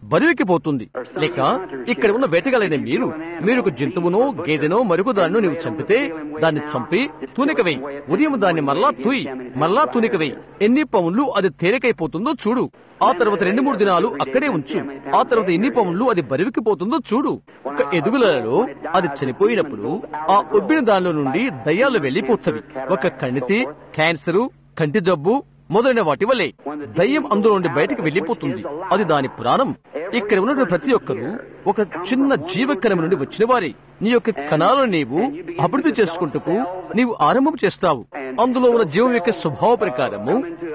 బరువెక్కిపోతుంది లేక ఇక్కడ ఉన్న వేటగాలైన మీరు మీరు ఒక జంతువునో గేదెనో మరొక దాన్ని నీవు చంపితే దాన్ని చంపి తూనిక వేయి ఉదయం దాన్ని మరలా తూయి మరలా తూనిక వేయి ఎన్ని పౌన్లు అది తేలికైపోతుందో చూడు ఆ తర్వాత రెండు మూడు దినాలు అక్కడే ఉంచు ఆ తర్వాత ఎన్ని పౌన్లు అది బరువుకిపోతుందో చూడు ఒక ఎదుగులలో అది చనిపోయినప్పుడు ఆ ఉబ్బిన దానిలో నుండి దయ్యాలు వెళ్లిపోతవి ఒక కణితి క్యాన్సరు కంటి జబ్బు మొదలైన వాటి వల్లే దయ్యం అందులో నుండి బయటకు వెళ్లిపోతుంది అది దాని పురాణం ఇక్కడ ఉన్న ప్రతి ఒక్కరూ ఒక చిన్న జీవకణం నుండి వచ్చిన వారే నీ యొక్క కణాలను నీవు అభివృద్ధి చేసుకుంటూ నీవు ఆరంభం చేస్తావు అందులో ఉన్న జీవం యొక్క స్వభావ ప్రకారము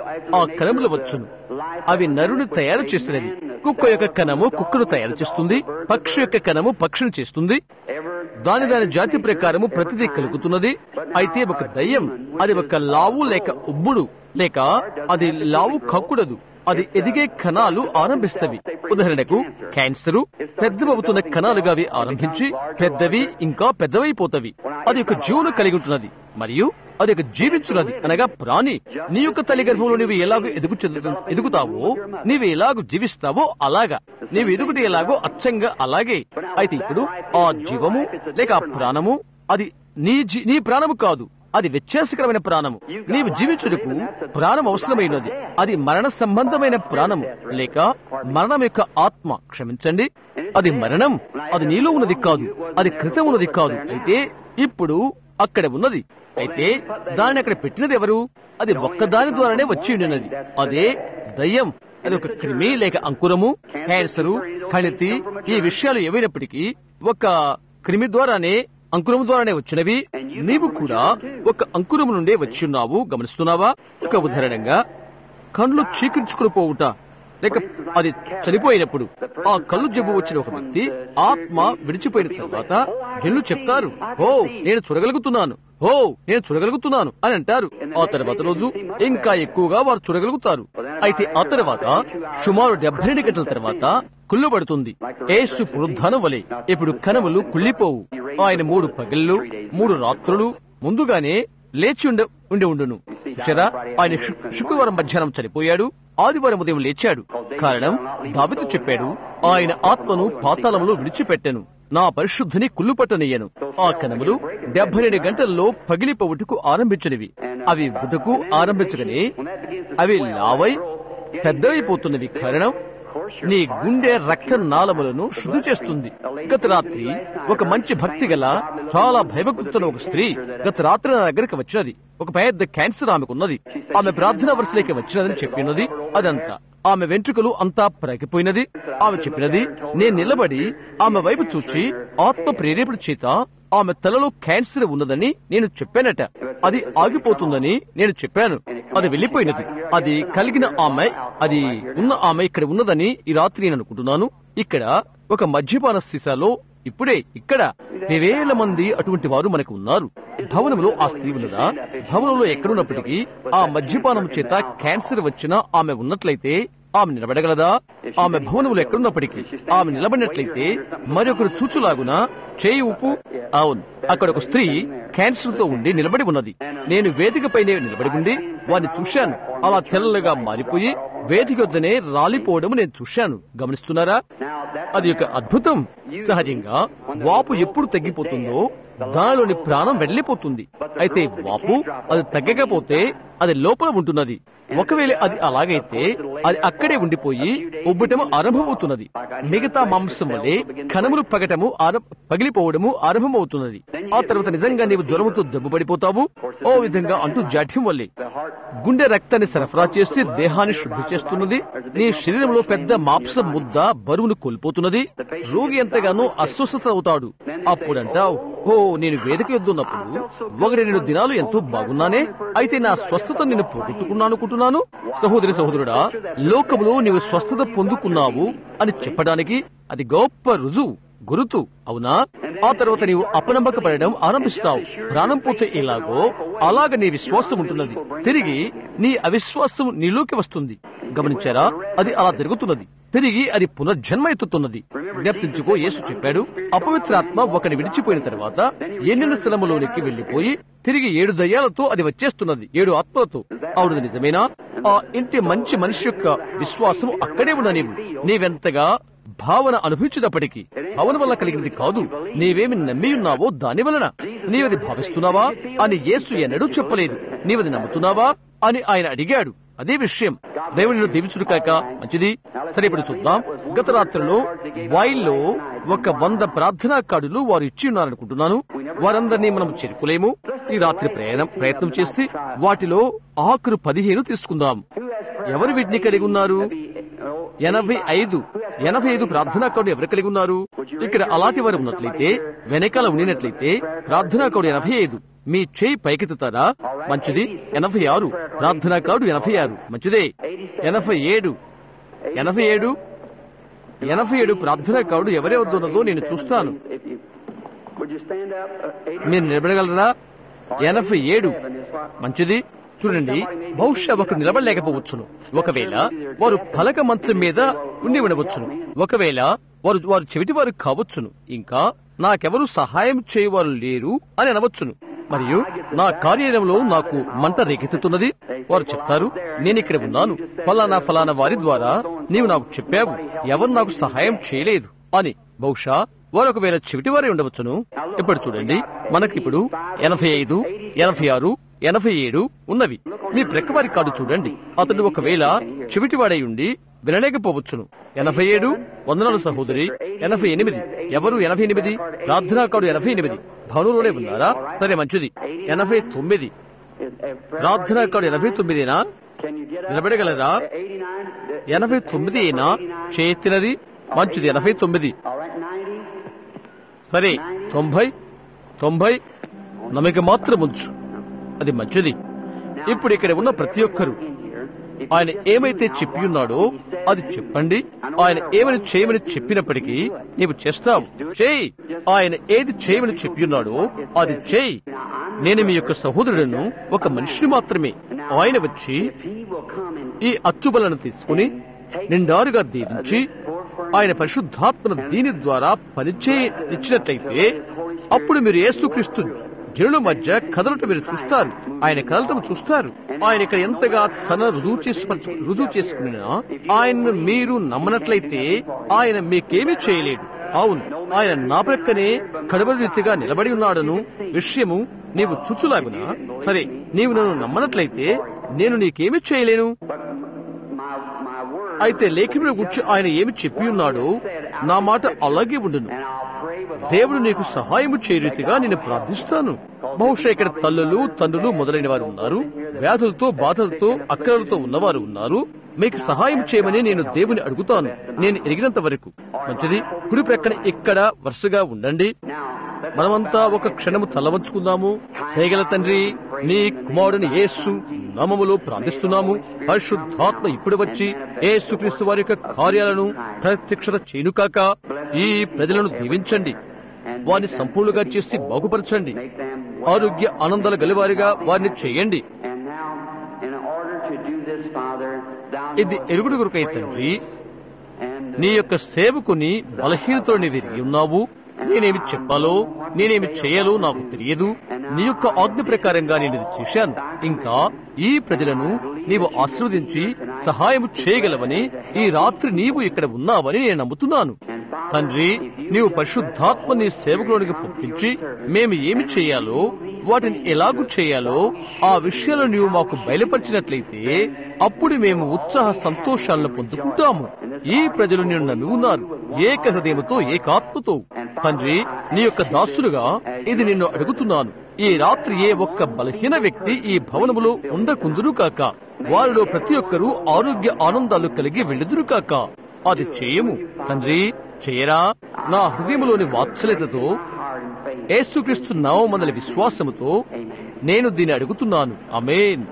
ఆ కణములు వచ్చును అవి నరుని తయారు చేసినవి కుక్క యొక్క కణము కుక్కను తయారు చేస్తుంది పక్షి యొక్క కణము పక్షిని చేస్తుంది దాని దాని జాతి ప్రకారము ప్రతిదీ కలుగుతున్నది అయితే ఒక దయ్యం అది ఒక లావు లేక ఉబ్బుడు లేక అది లావు కక్కుడదు అది ఎదిగే కణాలు ఆరంభిస్తవి ఉదాహరణకు క్యాన్సరు పెద్దవవుతున్న కణాలుగా అవి ఆరంభించి పెద్దవి ఇంకా పెద్దవైపోతవి అది ఒక జీవును కలిగి ఉంటున్నది మరియు అది ఒక జీవించున్నది అనగా ప్రాణి నీ యొక్క తల్లి గర్భంలో నీవు ఎలాగో ఎదుగు ఎదుగుతావో నీవు ఎలాగో జీవిస్తావో అలాగా నీవు ఎదుగుట ఎలాగో అచ్చంగా అలాగే అయితే ఇప్పుడు ఆ జీవము లేక ఆ ప్రాణము అది నీ జీ- నీ ప్రాణము కాదు అది వ్యత్యాసకరమైన ప్రాణము నీవు జీవించుటకు ప్రాణం అవసరమైనది అది మరణ సంబంధమైన ప్రాణము లేక మరణం యొక్క ఆత్మ క్షమించండి అది మరణం అది నీలో ఉన్నది కాదు అది క్రితం ఉన్నది కాదు అయితే ఇప్పుడు అక్కడ ఉన్నది అయితే దాన్ని అక్కడ పెట్టినది ఎవరు అది ఒక్కదాని ద్వారానే వచ్చి ఉండినది అదే దయ్యం అది ఒక క్రిమి లేక అంకురము క్యాన్సరు కణితి ఈ విషయాలు ఏవైనప్పటికీ ఒక క్రిమి ద్వారానే అంకురము ద్వారానే వచ్చినవి నీవు కూడా ఒక అంకురము నుండే వచ్చి ఉన్నావు గమనిస్తున్నావా ఒక ఉదాహరణంగా కళ్ళు చీకించుకుని పోవుట లేక అది చనిపోయినప్పుడు ఆ కళ్ళు జబ్బు వచ్చిన ఒక వ్యక్తి ఆత్మ విడిచిపోయిన తర్వాత జల్లు చెప్తారు ఓ నేను చూడగలుగుతున్నాను ఓ నేను చూడగలుగుతున్నాను అని అంటారు ఆ తర్వాత రోజు ఇంకా ఎక్కువగా వారు చూడగలుగుతారు అయితే ఆ తర్వాత సుమారు డెబ్బై రెండు గంటల తర్వాత కుళ్ళబడుతుంది ఏసు పునరుద్ధానం వలె ఇప్పుడు కణములు కుళ్ళిపోవు ఆయన మూడు పగళ్ళు మూడు రాత్రులు ముందుగానే లేచి ఉండ ఉండి ఉండును చూసారా ఆయన శు- శుక్రవారం మధ్యాహ్నం చనిపోయాడు ఆదివారం ఉదయం లేచాడు కారణం దావిదు చెప్పాడు ఆయన ఆత్మను పాతాళంలో విడిచిపెట్టెను నా పరిశుద్ధిని కుళ్ళుపట్టనయ్యను ఆ కణములు డెబ్బై రెండు గంటల్లో పగిలిపోవుటకు ఆరంభించినవి అవి బుటకు ఆరంభించగానే అవి లావై పెద్దవైపోతున్నవి కారణం నీ గుండె రక్త నాళములను శుద్ధి చేస్తుంది గత రాత్రి ఒక మంచి భక్తి గల చాలా భయభక్తున్న ఒక స్త్రీ గత రాత్రి నా దగ్గరికి వచ్చినది ఒక పెద్ద క్యాన్సర్ ఆమెకున్నది ఆమె ప్రార్థన వరుసలోకి వచ్చినదని చెప్పినది అదంతా ఆమె వెంట్రుకలు అంతా ప్రగిపోయినది ఆమె చెప్పినది నేను నిలబడి ఆమె వైపు చూచి ఆత్మ ప్రేరేపణ చేత ఆమె తలలో క్యాన్సర్ ఉన్నదని నేను చెప్పానట అది ఆగిపోతుందని నేను చెప్పాను అది వెళ్ళిపోయినది అది కలిగిన ఆమె అది ఉన్న ఆమె ఇక్కడ ఉన్నదని ఈ రాత్రి నేను అనుకుంటున్నాను ఇక్కడ ఒక మద్యపాన సీసాలో ఇప్పుడే ఇక్కడ వేవేల మంది అటువంటి వారు మనకు ఉన్నారు భవనంలో ఆ స్త్రీ ఉన్నదా భవనంలో ఎక్కడున్నప్పటికీ ఆ మద్యపానం చేత క్యాన్సర్ వచ్చిన ఆమె ఉన్నట్లయితే ఆమె నిలబడగలదా ఆమె భవనంలో ఎక్కడున్నప్పటికీ ఆమె నిలబడినట్లయితే మరొకరు చూచులాగున చేయి ఉప్పు అవును అక్కడ ఒక స్త్రీ క్యాన్సర్ తో ఉండి నిలబడి ఉన్నది నేను వేదికపైనే నిలబడి ఉండి వారిని చూశాను అలా తెల్లగా మారిపోయి వేదిక వద్దనే రాలిపోవడం నేను చూశాను గమనిస్తున్నారా అది ఒక అద్భుతం సహజంగా వాపు ఎప్పుడు తగ్గిపోతుందో దానిలోని ప్రాణం వెళ్లిపోతుంది అయితే వాపు అది తగ్గకపోతే అది లోపల ఉంటున్నది ఒకవేళ అది అలాగైతే అది అక్కడే ఉండిపోయి ఉబ్బటము ఆరంభమవుతున్నది మిగతా మాంసం వల్లే కణములు పగటము ఆరం- పగిలిపోవడము ఆరంభమవుతున్నది ఆ తర్వాత నిజంగా నీవు జ్వరముతో దెబ్బపడిపోతావు ఓ విధంగా అంటూ జాఠ్యం వల్లే గుండె రక్తాన్ని సరఫరా చేసి దేహాన్ని శుద్ధి చేస్తున్నది నీ శరీరంలో పెద్ద మాంసం ముద్ద బరువును కోల్పోతున్నది రోగి ఎంతగానో అస్వస్థత అవుతాడు అప్పుడంటావు ఓ నేను వేదిక ఎద్దున్నప్పుడు ఒకటి రెండు దినాలు ఎంతో బాగున్నానే అయితే నా స్వస్థత నేను పోగొట్టుకున్నాను అనుకుంటున్నాను సహోదరి సహోదరుడా లోకములో నీవు స్వస్థత పొందుకున్నావు అని చెప్పడానికి అది గొప్ప రుజువు గురుతు అవునా ఆ తర్వాత నీవు అపనమ్మకపడడం ఆరంభిస్తావు ప్రాణం పోతే ఎలాగో అలాగ నీ విశ్వాసం ఉంటున్నది తిరిగి నీ అవిశ్వాసం నీలోకి వస్తుంది గమనించారా అది అలా జరుగుతున్నది తిరిగి అది పునర్జన్మ ఎత్తుతున్నది జ్ఞప్తించుకో యేసు చెప్పాడు అపవిత్రాత్మ ఒకని విడిచిపోయిన తర్వాత ఎన్నెన్న స్థలములోనికి వెళ్లిపోయి తిరిగి ఏడు దయ్యాలతో అది వచ్చేస్తున్నది ఏడు ఆత్మలతో అవును నిజమేనా ఆ ఇంటి మంచి మనిషి యొక్క విశ్వాసం అక్కడే ఉన్న నీవు నీవెంతగా భావన అనుభవించినప్పటికీ భావన వల్ల కలిగినది కాదు నీవేమి నమ్మి ఉన్నావో దాని వలన నీవది భావిస్తున్నావా అని యేసు ఎన్నడూ చెప్పలేదు నీవది నమ్ముతున్నావా అని ఆయన అడిగాడు అదే విషయం దేవుని నిన్ను దీవించుడు కాక మంచిది సరే ఇప్పుడు చూద్దాం గత రాత్రిలో వాయిల్లో ఒక వంద ప్రార్థనా కార్డులు వారు ఇచ్చి ఉన్నారనుకుంటున్నాను వారందరినీ మనం చేరుకోలేము ఈ రాత్రి ప్రయాణం ప్రయత్నం చేసి వాటిలో ఆఖరు పదిహేను తీసుకుందాం ఎవరు వీటిని కలిగి ఉన్నారు ఎనభై ఐదు ఎనభై ఐదు ప్రార్థనా కార్డు ఎవరు కలిగి ఉన్నారు ఇక్కడ అలాంటి వారు ఉన్నట్లయితే వెనకాల ఉండినట్లయితే ప్రార్థనా కార్డు ఎనభై ఐదు మీ చేయి పైకెత్తుతారా మంచిది ఎనభై ఆరు ప్రార్థనా కార్డు ఎనభై ఆరు మంచిదే ఎనభై ఏడు ఎనభై ఏడు ఎనభై ఏడు ప్రార్థనా కార్డు ఎవరే వద్దున్నదో నేను చూస్తాను మీరు నిలబడగలరా ఎనభై ఏడు మంచిది చూడండి బహుశా ఒకరు నిలబడలేకపోవచ్చును ఒకవేళ వారు పలక మంచం మీద ఉండి ఉండవచ్చును ఒకవేళ వారు వారు చెవిటి వారు కావచ్చును ఇంకా నాకెవరు సహాయం చేయవారు లేరు అని అనవచ్చును మరియు నా కార్యాలయంలో నాకు మంట రేకెత్తుతున్నది వారు చెప్తారు నేను ఇక్కడ ఉన్నాను ఫలానా ఫలానా వారి ద్వారా నీవు నాకు చెప్పావు ఎవరు నాకు సహాయం చేయలేదు అని బహుశా వారు ఒకవేళ చెవిటి వారే ఉండవచ్చును ఇప్పుడు చూడండి మనకిప్పుడు ఎనభై ఐదు ఎనభై ఆరు ఎనభై ఏడు ఉన్నవి మీ ప్రక్కవారి కార్డు చూడండి అతడు ఒకవేళ చెవిటివాడై ఉండి వినలేకపోవచ్చును ఎనభై ఏడు వందనాలు సహోదరి ఎనభై ఎనిమిది ఎవరు ఎనభై ఎనిమిది ప్రార్థనా కార్డు ఎనభై ఎనిమిది భవనంలోనే ఉన్నారా సరే మంచిది ఎనభై తొమ్మిది ప్రార్థనా కార్డు ఎనభై తొమ్మిదేనా నిలబడగలరా ఎనభై తొమ్మిది అయినా చేతినది మంచిది ఎనభై తొమ్మిది సరే తొంభై తొంభై నమ్మక మాత్రం ఉంచు అది మంచిది ఇప్పుడు ఇక్కడ ఉన్న ప్రతి ఒక్కరు ఆయన ఏమైతే చెప్పి ఉన్నాడో అది చెప్పండి ఆయన ఏమని చేయమని చెప్పినప్పటికీ నీవు చేస్తావు చేయి ఆయన ఏది చేయమని చెప్పి ఉన్నాడో అది చేయి నేను మీ యొక్క సహోదరుడును ఒక మనిషిని మాత్రమే ఆయన వచ్చి ఈ అచ్చుబలను తీసుకుని నిండారుగా దీవించి ఆయన పరిశుద్ధాత్మను దీని ద్వారా పనిచేయనిచ్చినట్లయితే అప్పుడు మీరు యేసుక్రీస్తు జనుల మధ్య కదలటం మీరు చూస్తారు ఆయన కదలటం చూస్తారు ఆయన ఇక్కడ ఎంతగా తన రుజువు చేసి రుజువు చేసుకున్నా ఆయన్ను మీరు నమ్మనట్లయితే ఆయన మీకేమీ చేయలేడు అవును ఆయన నా ప్రక్కనే కడవరి రీతిగా నిలబడి ఉన్నాడను విషయము నీవు చుచులాగునా సరే నీవు నన్ను నమ్మనట్లయితే నేను నీకేమీ చేయలేను అయితే లేఖనుల గురించి ఆయన ఏమి చెప్పి ఉన్నాడో నా మాట అలాగే ఉండును దేవుడు నీకు సహాయము చేయరీతిగా నేను ప్రార్థిస్తాను బహుశా ఇక్కడ తల్లులు తండ్రులు మొదలైన వారు ఉన్నారు వ్యాధులతో బాధలతో అక్కరలతో ఉన్నవారు ఉన్నారు మీకు సహాయం చేయమని నేను దేవుని అడుగుతాను నేను ఎరిగినంత వరకు మంచిది కుడి ప్రక్కన ఇక్కడ వరుసగా ఉండండి మనమంతా ఒక క్షణము తలవంచుకుందాము దయగల తండ్రి నీ కుమారుని యేసు నామములో ప్రార్థిస్తున్నాము పరిశుద్ధాత్మ ఇప్పుడు వచ్చి యేసుక్రీస్తు వారి యొక్క కార్యాలను ప్రత్యక్షత చేయునుకాక ఈ ప్రజలను దీవించండి వారిని సంపూర్ణంగా చేసి బాగుపరచండి ఆరోగ్య ఆనందాలు గలివారిగా వారిని చేయండి ఇది ఎరుగుడు కొరకై తండ్రి నీ యొక్క సేవకుని బలహీనతలో నీవు ఎరిగి ఉన్నావు నేనేమి చెప్పాలో నేనేమి చేయాలో నాకు తెలియదు నీ యొక్క ఆజ్ఞ ప్రకారంగా నేను ఇది చేశాను ఇంకా ఈ ప్రజలను నీవు ఆశీర్వదించి సహాయం చేయగలవని ఈ రాత్రి నీవు ఇక్కడ ఉన్నావని నేను నమ్ముతున్నాను తండ్రి నీవు పరిశుద్ధాత్మ నీ సేవకులోనికి పంపించి మేము ఏమి చేయాలో వాటిని ఎలాగూ చేయాలో ఆ విషయాలు నీవు మాకు బయలుపరిచినట్లయితే అప్పుడు మేము ఉత్సాహ సంతోషాలను పొందుకుంటాము ఈ ప్రజలు నిన్ను నమ్మి ఉన్నారు ఏక హృదయముతో ఏకాత్మతో తండ్రి నీ యొక్క దాసులుగా ఇది నిన్ను అడుగుతున్నాను ఈ రాత్రి ఏ ఒక్క బలహీన వ్యక్తి ఈ భవనములో ఉండకుందురు కాక వారిలో ప్రతి ఒక్కరూ ఆరోగ్య ఆనందాలు కలిగి వెళ్ళుదురు కాక అది చేయము తండ్రి చేయరా నా హృదయములోని వాత్సల్యతతో యేసుక్రీస్తు నామమందల విశ్వాసముతో నేను దీన్ని అడుగుతున్నాను అమేన్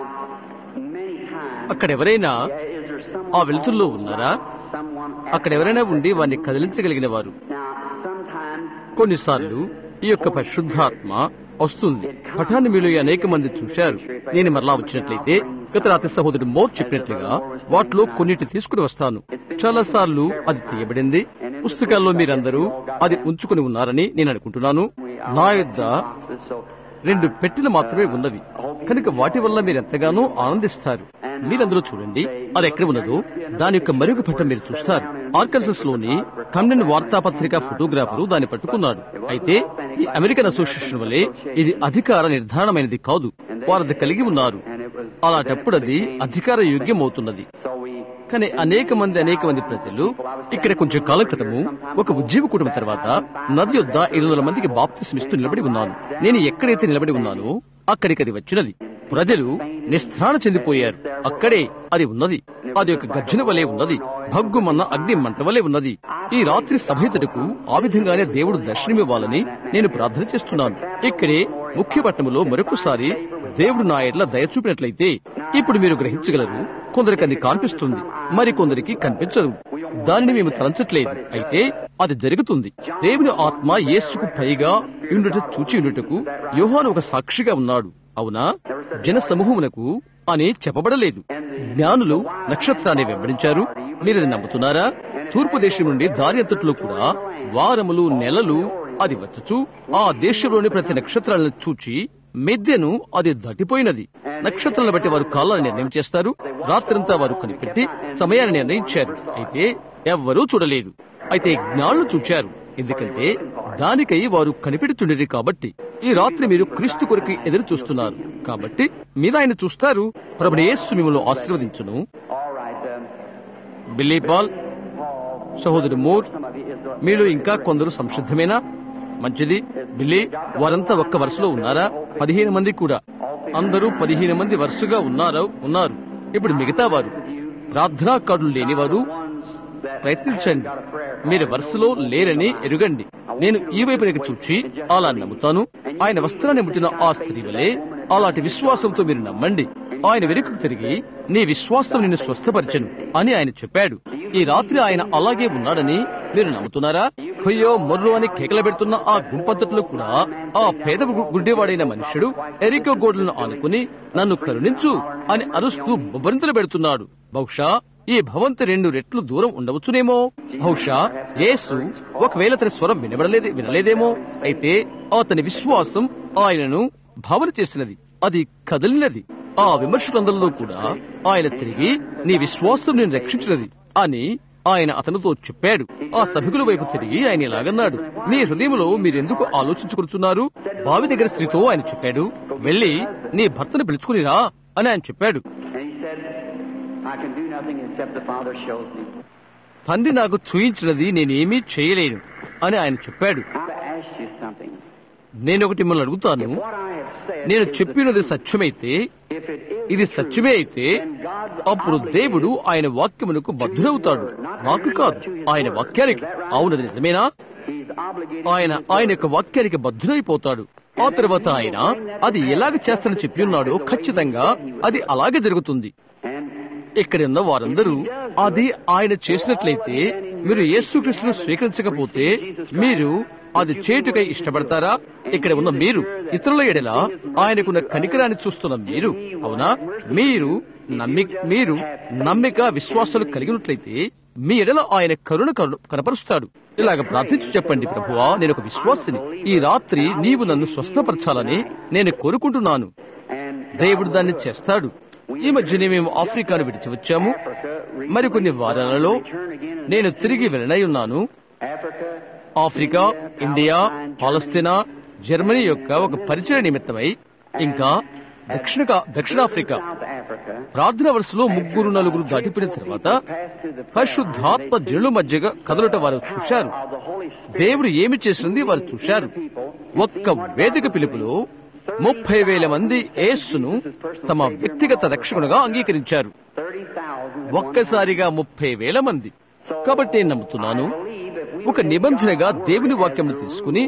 అక్కడెవరైనా ఆ వెలుతుల్లో ఉన్నారా అక్కడెవరైనా ఉండి వారిని కదిలించగలిగిన వారు కొన్నిసార్లు ఈ యొక్క పరిశుద్ధాత్మ వస్తుంది పఠాన్ని మీలో అనేక మంది చూశారు నేను మరలా వచ్చినట్లయితే గత రాత్రి సహోదరుడు మోర్ చెప్పినట్లుగా వాటిలో కొన్నిటి తీసుకుని వస్తాను చాలా సార్లు అది తీయబడింది పుస్తకాల్లో మీరందరూ అది ఉంచుకుని ఉన్నారని నేను అనుకుంటున్నాను నా యొద్ద రెండు పెట్టెలు మాత్రమే ఉన్నవి కనుక వాటి వల్ల మీరు ఎంతగానో ఆనందిస్తారు మీరందరూ చూడండి అది ఎక్కడ ఉన్నదో దాని యొక్క మరొక పట్టం మీరు చూస్తారు ఆర్కన్సస్ లోని కమ్నెన్ వార్తాపత్రిక ఫోటోగ్రాఫరు దాన్ని పట్టుకున్నాడు అయితే ఈ అమెరికన్ అసోసియేషన్ వల్లే ఇది అధికార నిర్ధారణమైనది కాదు వారు అది కలిగి ఉన్నారు అలాంటప్పుడు అది అధికార యోగ్యం అవుతున్నది కానీ అనేక మంది అనేక మంది ప్రజలు ఇక్కడ కొంచెం కాలం క్రితము ఒక ఉద్యోగ కుటుంబం తర్వాత నది యొద్ద ఐదు వందల మందికి బాప్తిస్మిస్తూ నిలబడి ఉన్నాను నేను ఎక్కడైతే నిలబడి ఉన్నానో అక్కడికి అది వచ్చినది ప్రజలు నిస్త్రాణ చెందిపోయారు అక్కడే అది ఉన్నది అది ఒక గర్జన వలె ఉన్నది భగ్గుమన్న అగ్ని మంట వలె ఉన్నది ఈ రాత్రి సభ్యుతుడుకు ఆ విధంగానే దేవుడు దర్శనమివ్వాలని నేను ప్రార్థన చేస్తున్నాను ఇక్కడే ముఖ్య పట్టణంలో మరొకసారి దేవుడు నా ఎడ్ల దయ చూపినట్లయితే ఇప్పుడు మీరు గ్రహించగలరు కొందరికి అది కనిపిస్తుంది మరి కొందరికి కనిపించదు దానిని మేము తలంచట్లేదు అయితే అది జరుగుతుంది దేవుని ఆత్మ యేసుకు పైగా ఉండుట చూచి ఉండుటకు యోహాను ఒక సాక్షిగా ఉన్నాడు అవునా జన సమూహమునకు అని చెప్పబడలేదు జ్ఞానులు నక్షత్రాన్ని వెంబడించారు మీరు అది నమ్ముతున్నారా తూర్పు దేశం నుండి దారి అంతట్లో కూడా వారములు నెలలు అది వచ్చుచు ఆ దేశంలోని ప్రతి నక్షత్రాలను చూచి మిద్దెను అది దాటిపోయినది నక్షత్రాలను బట్టి వారు కాలాన్ని నిర్ణయం చేస్తారు రాత్రంతా వారు కనిపెట్టి సమయాన్ని నిర్ణయించారు అయితే ఎవ్వరూ చూడలేదు అయితే జ్ఞానులు చూచారు ఎందుకంటే దానికై వారు కనిపెడుతుండేది కాబట్టి ఈ రాత్రి మీరు క్రీస్తు కొరకు ఎదురు చూస్తున్నారు కాబట్టి మీరు ఆయన చూస్తారు ప్రభుడు యేసు మిమ్మల్ని ఆశీర్వదించును బిల్లీ పాల్ సహోదరు మోర్ మీలో ఇంకా కొందరు సంసిద్ధమేనా మంచిది బిల్లీ వారంతా ఒక్క వరుసలో ఉన్నారా పదిహేను మంది కూడా అందరూ పదిహేను మంది వరుసగా ఉన్నారు ఉన్నారు ఇప్పుడు మిగతా వారు ప్రార్థనా కార్డులు లేనివారు ప్రయత్నించండి మీరు వరుసలో లేరని ఎరుగండి నేను ఈ వైపునకి చూచి అలా నమ్ముతాను ఆయన వస్త్రాన్ని ముట్టిన ఆ స్త్రీ వలె అలాంటి విశ్వాసంతో మీరు నమ్మండి ఆయన వెనుకకు తిరిగి నీ విశ్వాసం నిన్ను స్వస్థపరచను అని ఆయన చెప్పాడు ఈ రాత్రి ఆయన అలాగే ఉన్నాడని మీరు నమ్ముతున్నారా కొయ్యో మొర్రు అని కేకలు పెడుతున్న ఆ గుంపంతట్లో కూడా ఆ పేద గు- గుడ్డివాడైన మనుష్యుడు ఎరికో గోడలను ఆనుకుని నన్ను కరుణించు అని అరుస్తూ బొబ్బరింతలు పెడుతున్నాడు బహుశా ఈ భవంతి రెండు రెట్లు దూరం ఉండవచ్చునేమో బహుశా యేసు ఒకవేళ తన స్వరం వినబడలేదు వినలేదేమో అయితే అతని విశ్వాసం ఆయనను భావన చేసినది అది కదిలినది ఆ విమర్శకులందరిలో కూడా ఆయన తిరిగి నీ విశ్వాసం నేను రక్షించినది అని ఆయన అతనితో చెప్పాడు ఆ సభికుల వైపు తిరిగి ఆయన ఇలాగన్నాడు మీ హృదయంలో మీరెందుకు ఆలోచించుకుంటున్నారు బావి దగ్గర స్త్రీతో ఆయన చెప్పాడు వెళ్ళి నీ భర్తను పిలుచుకునిరా అని ఆయన చెప్పాడు And he said, I can do nothing except the Father shows me. తండ్రి నాకు చూయించినది నేనేమీ చేయలేను అని ఆయన చెప్పాడు I want to ask you something. నేను ఒకటి మిమ్మల్ని అడుగుతాను What I have said నేను is the చెప్పినది సత్యమైతే If it is ఇది true, సత్యమే అయితే then God's అప్పుడు obligated దేవుడు ఆయన వాక్యమునకు బద్ధుడవుతాడు నాకు కాదు ఆయన వాక్యానికి అవునది నిజమేనా He's obligated ఆయన to his ఆయన word. యొక్క వాక్యానికి బద్ధుడైపోతాడు ఆ తర్వాత ఆయన అది ఎలాగ చేస్తానని చెప్పి ఉన్నాడో ఖచ్చితంగా అది అలాగే జరుగుతుంది And ఇక్కడ ఉన్న వారందరూ అది ఆయన చేసినట్లయితే మీరు యేసుక్రీస్తును స్వీకరించకపోతే మీరు అది చేటుకై ఇష్టపడతారా ఇక్కడ ఉన్న మీరు ఇతరుల ఎడల ఆయనకున్న కనికరాన్ని చూస్తున్న మీరు అవునా మీరు నమ్మి మీరు నమ్మిక విశ్వాసాలు కలిగినట్లయితే మీ ఎడల ఆయన కరుణ కరు- కనపరుస్తాడు ఇలాగ ప్రార్థించి చెప్పండి ప్రభువా నేను ఒక విశ్వాసిని ఈ రాత్రి నీవు నన్ను స్వస్థపరచాలని నేను కోరుకుంటున్నాను and దేవుడు దాన్ని చేస్తాడు ఈ మధ్యనే మేము ఆఫ్రికాను విడిచి వచ్చాము మరికొన్ని వారాలలో నేను తిరిగి వెళ్ళనై ఉన్నాను Africa, ఆఫ్రికా ఇండియా పాలస్తీనా జర్మనీ యొక్క ఒక పరిచయ నిమిత్తమై ఇంకా దక్షిణ దక్షిణాఫ్రికా South Africa, ప్రార్థన వరుసలో ముగ్గురు నలుగురు దాటిపోయిన తర్వాత పరిశుద్ధాత్మ జనుల మధ్యగా కదలట వారు చూశారు of the Holy Spirit, దేవుడు ఏమి చేసింది వారు చూశారు ఒక్క వేదిక పిలుపులో ముప్పై వేల మంది యేస్సును తమ వ్యక్తిగత రక్షకునిగా అంగీకరించారు 30,000 ఒక్కసారిగా ముప్పై వేల మంది కాబట్టి నేను నమ్ముతున్నాను ఒక నిబంధనగా దేవుని వాక్యం తీసుకుని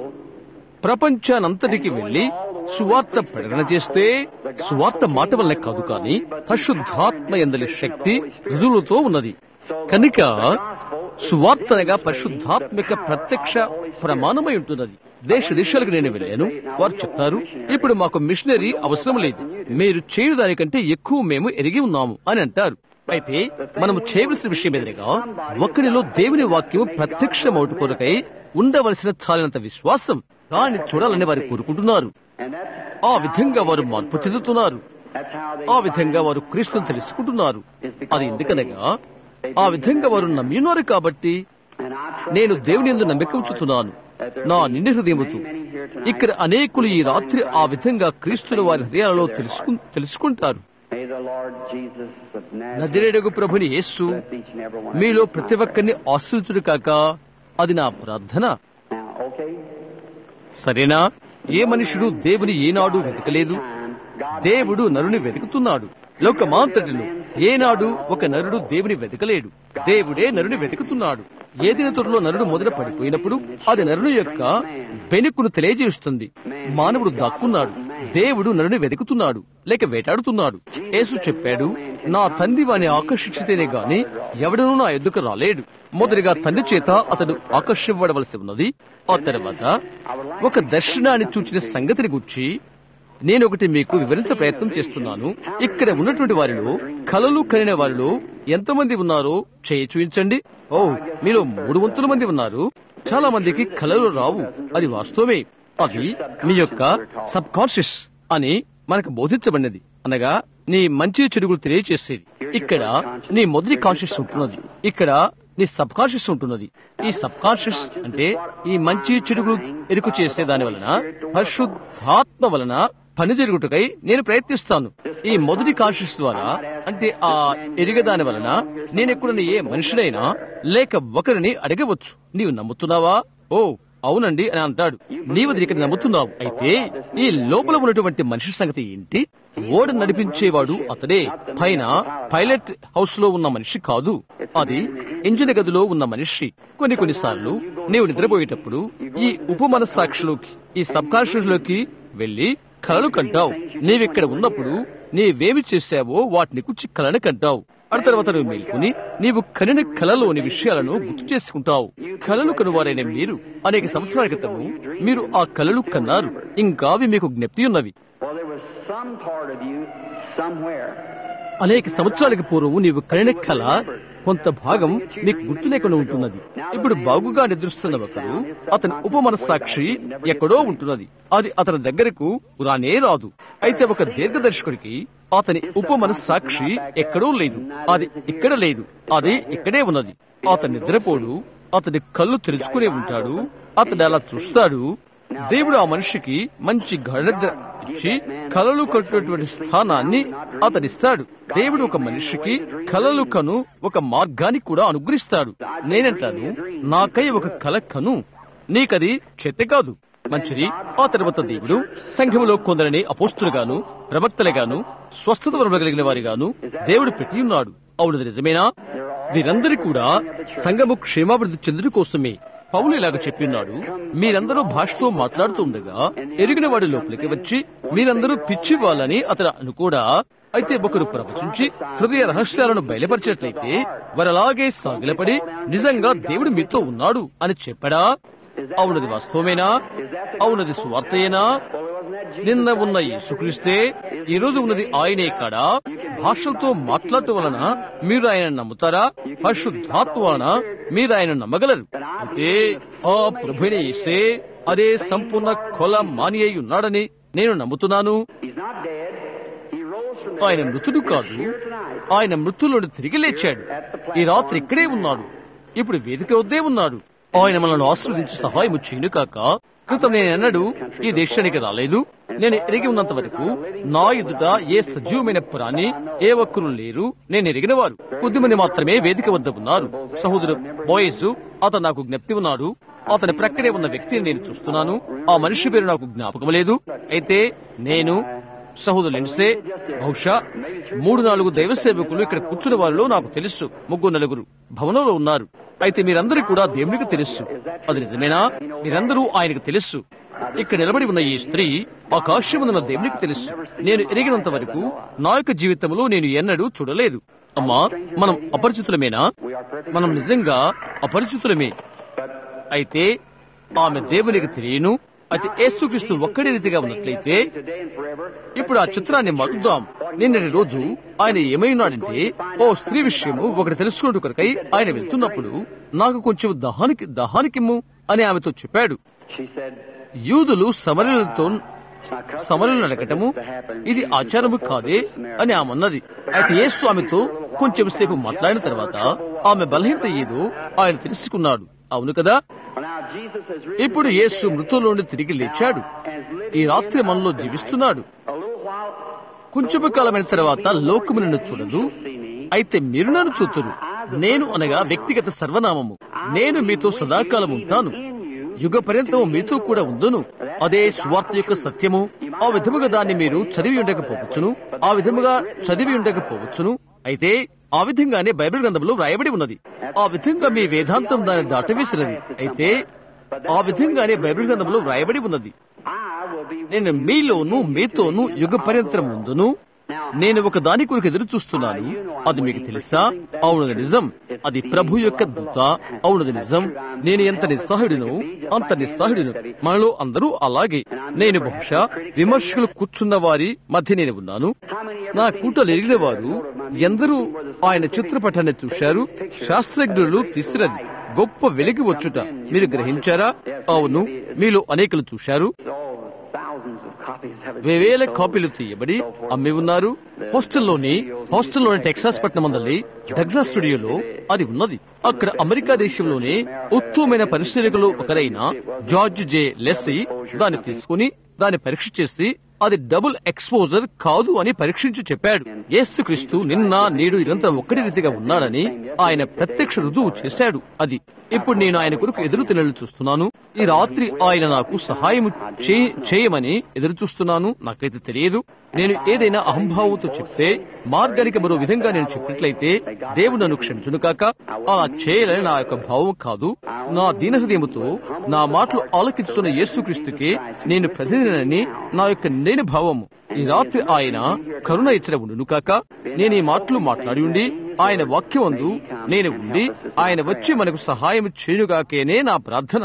ప్రపంచానంతటికి వెళ్లి సువార్త ప్రకటన చేస్తే సువార్త మాట వల్లే కాదు కానీ పరిశుద్ధాత్మ ఎందలి శక్తి రుజువులతో ఉన్నది కనుక సువార్తనగా పరిశుద్ధాత్మిక ప్రత్యక్ష ప్రమాణమై ఉంటున్నది దేశ దేశాలకు నేను వెళ్ళాను వారు చెప్తారు ఇప్పుడు మాకు మిషనరీ అవసరం లేదు మీరు చేయు దానికంటే ఎక్కువ మేము ఎరిగి ఉన్నాము అని అంటారు అయితే మనము చేయవలసిన విషయం ఎదురుగా ఒక్కరిలో దేవుని వాక్యము ప్రత్యక్షమవుట కొరకై ఉండవలసిన చాలినంత విశ్వాసం దాన్ని చూడాలని వారు కోరుకుంటున్నారు and that's ఆ విధంగా వారు మార్పు చెందుతున్నారు ఆ విధంగా వారు క్రీస్తును తెలుసుకుంటున్నారు అది ఎందుకనగా ఆ విధంగా వారు నమ్మినారు కాబట్టి నేను దేవుని ఎందు నమ్మిక ఉంచుతున్నాను నా నిండి హృదయముతో ఇక్కడ అనేకులు ఈ రాత్రి ఆ విధంగా క్రీస్తుని వారి హృదయాలలో తెలుసుకు తెలుసుకుంటారు నదిరేడుగు ప్రభుని యేసు మీలో ప్రతి ఒక్కరిని ఆశ్రయించుడు కాక అది నా ప్రార్థన సరేనా ఏ మనుషుడు దేవుని ఏనాడు వెతకలేదు దేవుడు నరుని వెతుకుతున్నాడు లోకమాంతటిలో ఏనాడు ఒక నరుడు దేవుని వెతకలేడు దేవుడే నరుని వెతుకుతున్నాడు ఏ దినతుడిలో నరుడు మొదట పడిపోయినప్పుడు అది నరుని యొక్క వెనుకను తెలియజేస్తుంది మానవుడు దాక్కున్నాడు దేవుడు నరుని వెతుకుతున్నాడు లేక వేటాడుతున్నాడు యేసు చెప్పాడు నా తండ్రి వాని ఆకర్షించితేనే గాని ఎవడనూ నా ఎద్దుకు రాలేడు మొదటిగా తండ్రి చేత అతడు ఆకర్షింపబడవలసి ఉన్నది ఆ తర్వాత ఒక దర్శనాన్ని చూచిన సంగతిని గుర్చి నేను ఒకటి మీకు వివరించ ప్రయత్నం చేస్తున్నాను ఇక్కడ ఉన్నటువంటి వారిలో కలలు కనిన వారిలో ఎంతమంది ఉన్నారో చేయి చూపించండి ఓ మీలో మూడు వంతుల మంది ఉన్నారు చాలా మందికి కలలు రావు అది వాస్తవమే అది మీ యొక్క సబ్ కాన్షియస్ అని మనకు బోధించబడినది అనగా నీ మంచి చెడుగులు తెలియచేసేది ఇక్కడ నీ మొదటి కాన్షియస్ ఉంటున్నది ఇక్కడ నీ సబ్ కాన్షియస్ ఉంటున్నది ఈ సబ్ కాన్షియస్ అంటే ఈ మంచి చెడుగులు ఎరుకు చేసే దాని వలన పరిశుద్ధాత్మ వలన పని జరుగుటకై నేను ప్రయత్నిస్తాను ఈ మొదటి కాన్షియస్ ద్వారా అంటే ఆ ఎరిగదాని వలన నేనెక్కడ ఏ మనిషినైనా లేక ఒకరిని అడగవచ్చు నీవు నమ్ముతున్నావా ఓ అవునండి అని అంటాడు నీవు ఇక్కడ నమ్ముతున్నావు అయితే ఈ లోపల ఉన్నటువంటి మనిషి సంగతి ఏంటి ఓడ నడిపించేవాడు అతడే పైన పైలట్ హౌస్ లో ఉన్న మనిషి కాదు అది ఇంజిన్ గదిలో ఉన్న మనిషి కొన్ని కొన్నిసార్లు నీవు నిద్రపోయేటప్పుడు ఈ ఉపమనస్సాక్షిలోకి ఈ సబ్ కాన్షియస్ లోకి వెళ్లి కలలు కంటావు నీవిక్కడ ఉన్నప్పుడు నీవేమి చేశావో వాటిని గురించి కలను కంటావు ఆ తర్వాత నువ్వు మేల్కొని నీవు కనిన కలలోని విషయాలను గుర్తు చేసుకుంటావు కలలు కనువారైన మీరు అనేక సంవత్సరాల క్రితము మీరు ఆ కలలు కన్నారు ఇంకా అవి మీకు జ్ఞప్తి ఉన్నవి అనేక సంవత్సరాలకి పూర్వం నీవు కనిన కళ కొంత భాగం మీకు గుర్తు లేకుండా ఉంటున్నది ఇప్పుడు బాగుగా నిద్రిస్తున్న ఒకరు అతని ఉపమనస్సాక్షి ఎక్కడో ఉంటున్నది అది అతని దగ్గరకు రానే రాదు అయితే ఒక దీర్ఘదర్శకుడికి అతని ఉపమనస్సాక్షి ఎక్కడో లేదు అది ఇక్కడ లేదు అది ఇక్కడే ఉన్నది అతని నిద్రపోడు అతని కళ్ళు తెరుచుకునే ఉంటాడు అతడు అలా చూస్తాడు దేవుడు ఆ మనిషికి మంచి గణనిద్ర ఇచ్చి కలలు కట్టినటువంటి స్థానాన్ని అతనిస్తాడు దేవుడు ఒక మనిషికి కలలు కను ఒక మార్గాన్ని కూడా అనుగ్రహిస్తాడు నేనంటాను నాకై ఒక కల కను నీకది చెత్త కాదు మంచిది ఆ తర్వాత దేవుడు సంఘములో కొందరిని అపోస్తులుగాను ప్రవక్తలుగాను స్వస్థత వరమగలిగిన వారిగాను దేవుడు పెట్టి ఉన్నాడు అవును నిజమేనా వీరందరి కూడా సంఘము క్షేమాభివృద్ధి చెందుడు కోసమే పౌలు ఇలాగ చెప్పిన్నాడు మీరందరూ భాషతో మాట్లాడుతూ ఉండగా ఎరిగిన వాడి లోపలికి వచ్చి మీరందరూ పిచ్చి వాళ్ళని అతను అనుకోడా అయితే ఒకరు ప్రవచించి హృదయ రహస్యాలను బయలుపరిచినట్లయితే వారలాగే సాగిలపడి నిజంగా దేవుడు మీతో ఉన్నాడు అని చెప్పడా అవునది వాస్తవమేనా అవునది స్వార్థయేనా నిన్న ఉన్న యేసుక్రీస్తే ఈ రోజు ఉన్నది ఆయనే కాడా భాషలతో మాట్లాడటం వలన మీరు ఆయన నమ్ముతారా పరిశుద్ధాత్మ వలన మీరు ఆయన నమ్మగలరు అయితే ఆ ప్రభుని ఇసే అదే సంపూర్ణ కొల మాని అయి ఉన్నాడని నేను నమ్ముతున్నాను ఆయన మృతుడు కాదు ఆయన మృతులను తిరిగి లేచాడు ఈ రాత్రి ఇక్కడే ఉన్నాడు ఇప్పుడు వేదిక వద్దే ఉన్నాడు ఆయన మనల్ని ఆశీర్వదించి సహాయం చేయను కాక క్రితం నేను ఎన్నడూ ఈ దేశానికి రాలేదు నేను ఎరిగి ఉన్నంత వరకు నా ఎదుట ఏ సజీవమైన ప్రాణి ఏ ఒక్కరు లేరు నేను ఎరిగిన వారు కొద్దిమంది మాత్రమే వేదిక వద్ద ఉన్నారు సహోదరు బోయస్ అతను నాకు జ్ఞప్తి ఉన్నాడు అతని ప్రక్కనే ఉన్న వ్యక్తిని నేను చూస్తున్నాను ఆ మనిషి పేరు నాకు జ్ఞాపకం లేదు అయితే నేను సహోదరు లెన్సే బహుశా మూడు నాలుగు దైవ సేవకులు ఇక్కడ కూర్చున్న వారిలో నాకు తెలుసు ముగ్గురు నలుగురు భవనంలో ఉన్నారు అయితే మీరందరూ కూడా దేవునికి తెలుసు అది నిజమేనా మీరందరూ ఆయనకు తెలుసు ఇక్కడ నిలబడి ఉన్న ఈ స్త్రీ ఆకాశమున్న దేవునికి తెలుసు నేను ఎరిగినంత వరకు నా యొక్క జీవితంలో నేను ఎన్నడూ చూడలేదు అమ్మా మనం అపరిచితులమేనా మనం నిజంగా అపరిచితులమే అయితే ఆమె దేవునికి తెలియను అయితే యేసుక్రీస్తు ఒక్కడే రీతిగా ఉన్నట్లయితే ఇప్పుడు ఆ చిత్రాన్ని మరుద్దాం నిన్నటి రోజు ఆయన ఏమైనాడంటే ఓ స్త్రీ విషయము ఒకటి తెలుసుకున్నట్టు కొరకై ఆయన వెళ్తున్నప్పుడు నాకు కొంచెం దహానికి దహానికిమ్ము అని ఆమెతో చెప్పాడు యూదులు సమరలతో సమరులు నడకటము ఇది ఆచారము కాదే అని ఆమె అన్నది అయితే యేసు ఆమెతో కొంచెం సేపు మాట్లాడిన తర్వాత ఆమె బలహీనత ఏదో ఆయన తెలుసుకున్నాడు అవును కదా ఇప్పుడు యేసు మృతుల్లో నుండి తిరిగి లేచాడు ఈ రాత్రి మనలో జీవిస్తున్నాడు కొంచెము కాలమైన తర్వాత లోకము నన్ను చూడదు అయితే మీరు నన్ను చూతురు నేను అనగా వ్యక్తిగత సర్వనామము నేను మీతో సదాకాలం ఉంటాను యుగ పర్యంతం మీతో కూడా ఉందును అదే స్వార్థ యొక్క సత్యము ఆ విధముగా దాన్ని మీరు చదివి ఉండకపోవచ్చును ఆ విధముగా చదివి ఉండకపోవచ్చును అయితే ఆ విధంగానే బైబిల్ గ్రంథంలో వ్రాయబడి ఉన్నది ఆ విధంగా మీ వేదాంతం దాన్ని దాటవేసినది అయితే ఆ విధంగానే బైబిల్ గ్రంథంలో వ్రాయబడి ఉన్నది నేను మీలోను మీతోను యుగ పర్యంతరం ముందును నేను ఒక దాని కొరకు ఎదురు చూస్తున్నాను అది మీకు తెలుసా అవునది నిజం అది ప్రభు యొక్క దూత అవునది నిజం నేను ఎంత నిస్సహాయుడినో అంత నిస్సహాయుడిను మనలో అందరూ అలాగే నేను బహుశా విమర్శకులు కూర్చున్న వారి మధ్య నేను ఉన్నాను నా కూటలు ఎరిగిన వారు ఎందరూ ఆయన చిత్రపటాన్ని చూశారు శాస్త్రజ్ఞులు తీసినది గొప్ప వెలిగి వచ్చుట మీరు గ్రహించారా అవును మీలో అనేకులు చూశారు వేవేల కాపీలు తీయబడి అమ్మి ఉన్నారు హాస్టల్లోని హాస్టల్లోని టెక్సాస్ పట్టణం మందలి డగ్లాస్ స్టూడియోలో అది ఉన్నది అక్కడ అమెరికా దేశంలోనే ఉత్తమమైన పరిశీలకులు ఒకరైన జార్జ్ జే లెస్సీ దాన్ని తీసుకుని దాన్ని పరీక్ష చేసి అది డబుల్ ఎక్స్పోజర్ కాదు అని పరీక్షించి చెప్పాడు యేసుక్రీస్తు నిన్న నేడు నిరంతరం ఒక్కటి రీతిగా ఉన్నాడని ఆయన ప్రత్యక్ష రుజువు చేశాడు అది ఇప్పుడు నేను ఆయన కొరకు ఎదురు తినలు చూస్తున్నాను ఈ రాత్రి ఆయన నాకు సహాయం చే- చేయమని ఎదురు చూస్తున్నాను నాకైతే తెలియదు నేను ఏదైనా అహంభావంతో చెప్తే మార్గానికి మరో విధంగా నేను చెప్పినట్లయితే దేవుడు నన్ను క్షమించును కాక అలా చేయాలని నా యొక్క భావం కాదు నా దీన హృదయముతో నా మాటలు ఆలకించుతున్న యేసుక్రీస్తుకే నేను ప్రతినిధిని నా యొక్క నేను భావము ఈ రాత్రి ఆయన కరుణ ఇచ్చిన ఉండును కాక నేను ఈ మాటలు మాట్లాడి ఉండి ఆయన వాక్యమందు నేను ఉండి ఆయన వచ్చి మనకు సహాయం చేయుగాకేనే నా ప్రార్థన